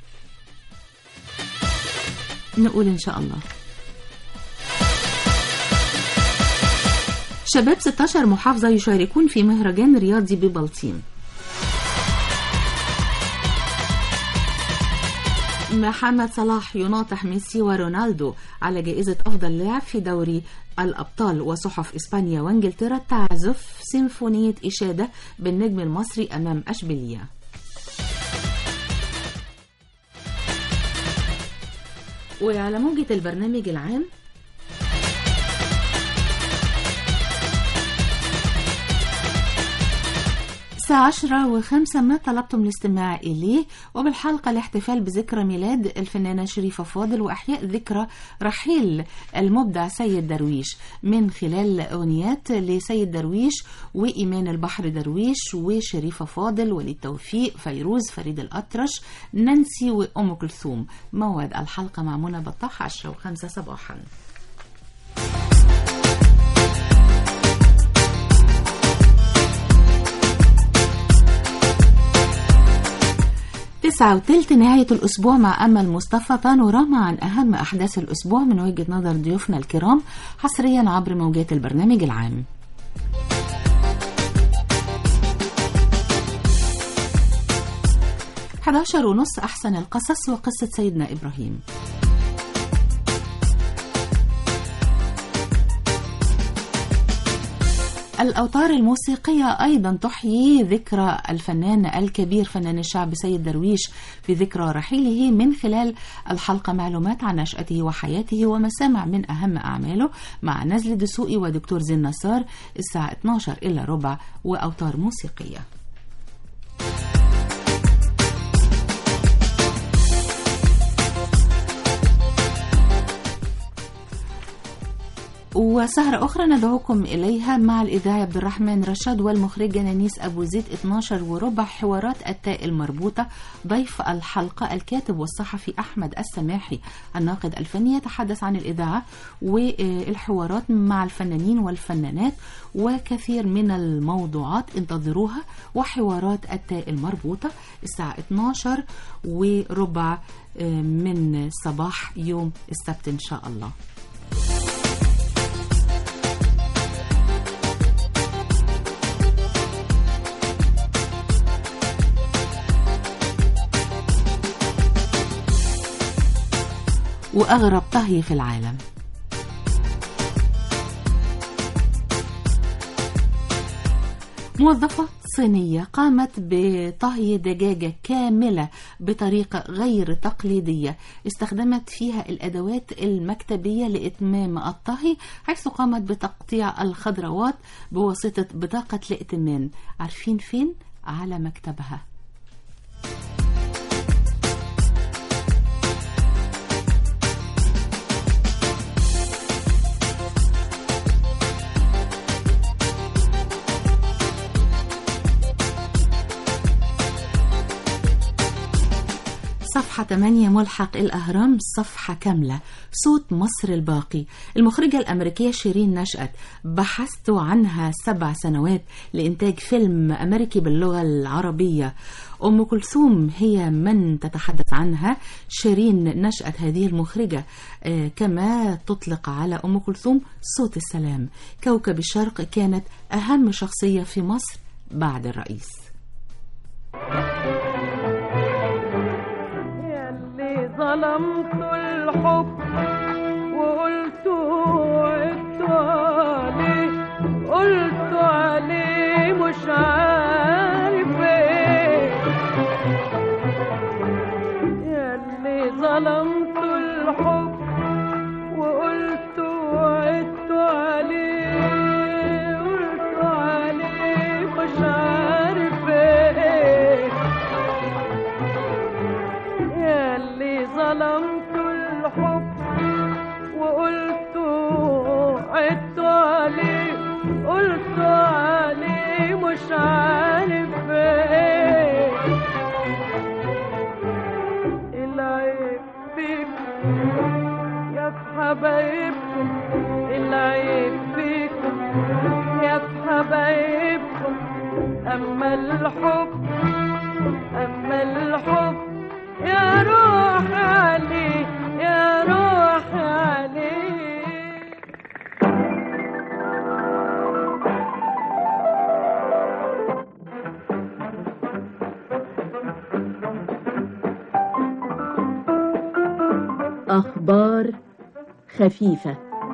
نقول إن شاء الله شباب 16 محافظة يشاركون في مهرجان رياضي ببلطيم محمد صلاح يناطح ميسي ورونالدو على جائزة أفضل لاعب في دوري الأبطال وصحف إسبانيا وإنجلترا تعزف سيمفونية إشادة بالنجم المصري أمام أشبيلية وعلى موجة البرنامج العام الساعة عشرة وخمسة ما طلبتم الاستماع إليه وبالحلقة الاحتفال بذكرى ميلاد الفنانة شريفة فاضل وأحياء ذكرى رحيل المبدع سيد درويش من خلال أغنيات لسيد درويش وإيمان البحر درويش وشريفة فاضل وليد توفيق فيروز فريد الأطرش نانسي وأم كلثوم موعد الحلقة مع منى بطاح عشرة وخمسة صباحاً تسعة وتلت نهاية الأسبوع مع أمل مصطفى بانوراما عن أهم أحداث الأسبوع من وجهة نظر ضيوفنا الكرام حصريا عبر موجات البرنامج العام حداشر ونص أحسن القصص وقصة سيدنا إبراهيم الأوتار الموسيقية أيضا تحيي ذكرى الفنان الكبير فنان الشعب سيد درويش في ذكرى رحيله من خلال الحلقة معلومات عن نشأته وحياته ومسامع من أهم أعماله مع نزل دسوقي ودكتور زين نصار الساعة 12 إلا ربع وأوتار موسيقية وسهرة أخرى ندعوكم إليها مع الإذاعي عبد الرحمن رشاد والمخرجة نانيس أبو زيد 12 وربع حوارات التاء المربوطة ضيف الحلقة الكاتب والصحفي أحمد السماحي الناقد الفني يتحدث عن الإذاعة والحوارات مع الفنانين والفنانات وكثير من الموضوعات انتظروها وحوارات التاء المربوطة الساعة 12 وربع من صباح يوم السبت إن شاء الله وأغرب طهي في العالم موظفة صينية قامت بطهي دجاجة كاملة بطريقة غير تقليدية استخدمت فيها الأدوات المكتبية لإتمام الطهي حيث قامت بتقطيع الخضروات بواسطة بطاقة الائتمان عارفين فين؟ على مكتبها صفحة 8 ملحق الأهرام صفحة كاملة صوت مصر الباقي المخرجة الأمريكية شيرين نشأت بحثت عنها سبع سنوات لإنتاج فيلم أمريكي باللغة العربية أم كلثوم هي من تتحدث عنها شيرين نشأت هذه المخرجة آه كما تطلق على أم كلثوم صوت السلام كوكب الشرق كانت أهم شخصية في مصر بعد الرئيس ظلمت الحب وقلت وعدت عليه قلت عليه مش عارف ايه يا اللي ظلمت الحب وقلت وعدت ظلمت الحب وقلت عدت عليه قلت عليه مش عارف ايه العيب فيكم يا في حبايبكم العيب فيكم يا في حبايبكم اما الحب اما الحب يا روح عليه يا روح عليه أخبار خفيفة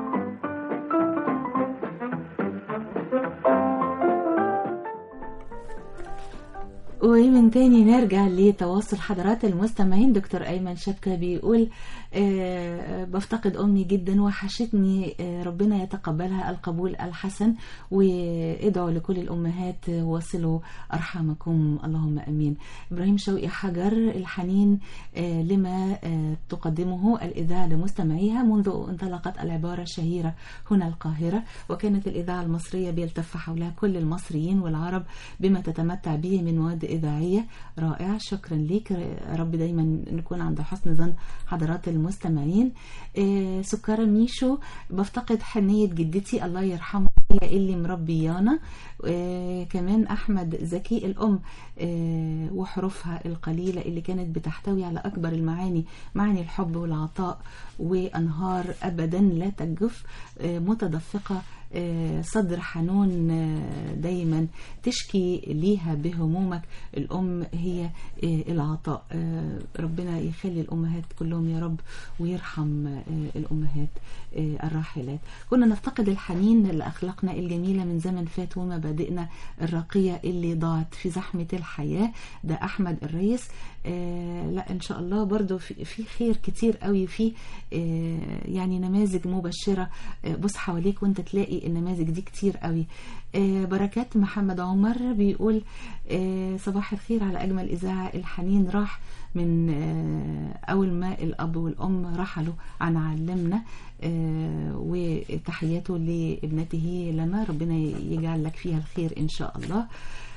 ومن تاني نرجع لتواصل حضرات المستمعين دكتور أيمن شبكة بيقول آه، بفتقد أمي جدا وحشتني آه، ربنا يتقبلها القبول الحسن وادعوا لكل الأمهات وصلوا أرحامكم اللهم أمين إبراهيم شوقي حجر الحنين آه، لما آه، تقدمه الإذاعة لمستمعيها منذ انطلقت العبارة الشهيرة هنا القاهرة وكانت الإذاعة المصرية بيلتف حولها كل المصريين والعرب بما تتمتع به من مواد إذاعية رائعة شكرا ليك يا رب دايما نكون عند حسن ظن حضرات المستمعين آه، سكرة ميشو بفتقد حنية جدتي الله يرحمها هي اللي مربيانا آه، كمان أحمد زكي الأم آه، وحروفها القليلة اللي كانت بتحتوي على أكبر المعاني معاني الحب والعطاء وأنهار أبدا لا تجف آه، متدفقة آه، صدر حنون آه، دايما تشكي ليها بهمومك الأم هي آه، العطاء آه، ربنا يخلي الأمهات كلهم يا رب ويرحم آه، الأمهات آه، الراحلات كنا نفتقد الحنين لأخلاقنا الجميلة من زمن فات ومبادئنا الراقية اللي ضاعت في زحمة الحياة ده أحمد الريس آه لا إن شاء الله برضو في, في خير كتير قوي في آه يعني نماذج مبشرة آه بص حواليك وانت تلاقي النماذج دي كتير قوي آه بركات محمد عمر بيقول آه صباح الخير على أجمل إذاعة الحنين راح من آه أول ما الأب والأم رحلوا عن علمنا آه وتحياته لابنته لما ربنا يجعل لك فيها الخير إن شاء الله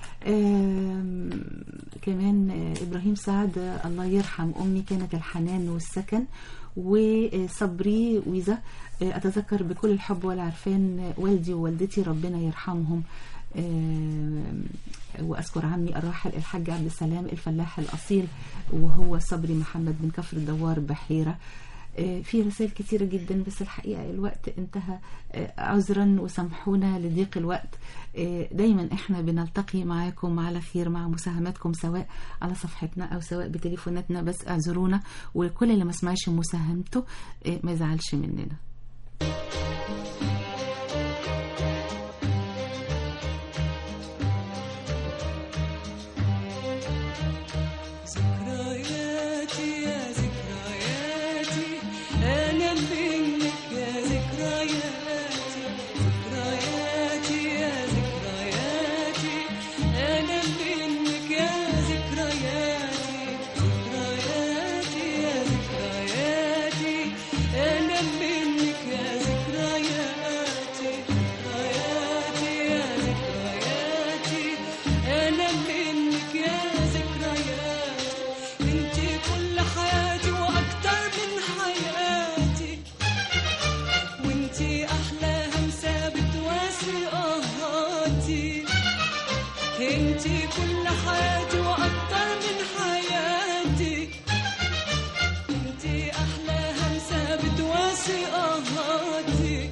آم، كمان آه، إبراهيم سعد آه، الله يرحم أمي كانت الحنان والسكن وصبري ويزا آه، أتذكر بكل الحب والعرفان آه، والدي ووالدتي ربنا يرحمهم آم، وأذكر عمي الراحل الحاج عبد السلام الفلاح الأصيل وهو صبري محمد من كفر الدوار بحيرة آه، في رسائل كتيرة جدا بس الحقيقة الوقت انتهى آه، عذرا وسامحونا لضيق الوقت آه، دايما احنا بنلتقي معاكم على خير مع مساهماتكم سواء على صفحتنا او سواء بتليفوناتنا بس اعذرونا وكل اللي ما سمعش مساهمته آه، ما يزعلش مننا ذكرياتي يا ذكرياتي أنا منك يا ذكرياتي ذكرياتي يا ذكرياتي أنا منك يا ذكرياتي ذكرياتي يا ذكرياتي أنا منك يا ذكرياتي ذكرياتي يا ذكرياتي أنا منك يا ذكرياتي انتي كل حياتي واكتر من حياتي وانتي احلى همسه بتواسي قهاتي انتي كل حياتي واكتر من حياتي انتي احلى همسه بتواسي قهاتي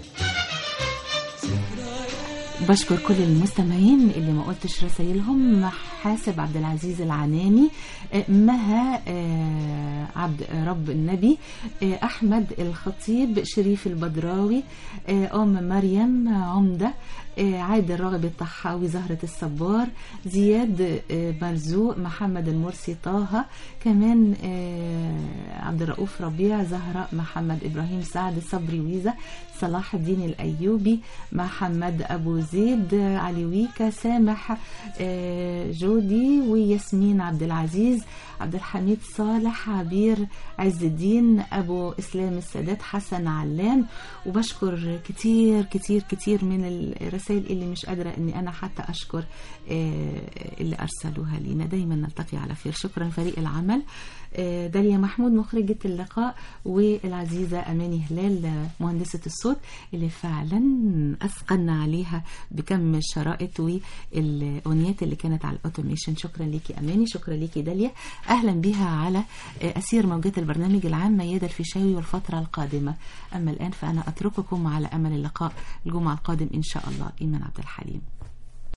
بشكر كل المستمعين اللي ما قلتش رسائلهم حاسب عبد العزيز العناني آه، مها آه، عبد رب النبي آه، احمد الخطيب شريف البدراوي آه، ام مريم عمده آه، عادل راغب الطحاوي زهرة الصبار زياد آه، مرزوق محمد المرسي طه كمان آه، عبد الرؤوف ربيع زهراء محمد إبراهيم سعد صبري ويزا صلاح الدين الأيوبي محمد أبو زيد علي ويكا سامح آه، جودي وياسمين عبد العزيز عبد الحميد صالح عبير عز الدين أبو إسلام السادات حسن علام وبشكر كتير كتير كتير من الرسائل اللي مش قادرة أني أنا حتى أشكر آه، اللي أرسلوها لينا دايما نلتقي على خير شكرا فريق العمل آه، داليا محمود مخرجة اللقاء والعزيزة أماني هلال آه، مهندسة الصوت اللي فعلا أثقلنا عليها بكم الشرائط والأغنيات اللي كانت على الأوتوميشن شكرا ليكي أماني شكرا ليكي داليا أهلا بها على آه، أسير موجات البرنامج العام ميادة الفيشاوي والفترة القادمة أما الآن فأنا أترككم على أمل اللقاء الجمعة القادم إن شاء الله إيمان عبد الحليم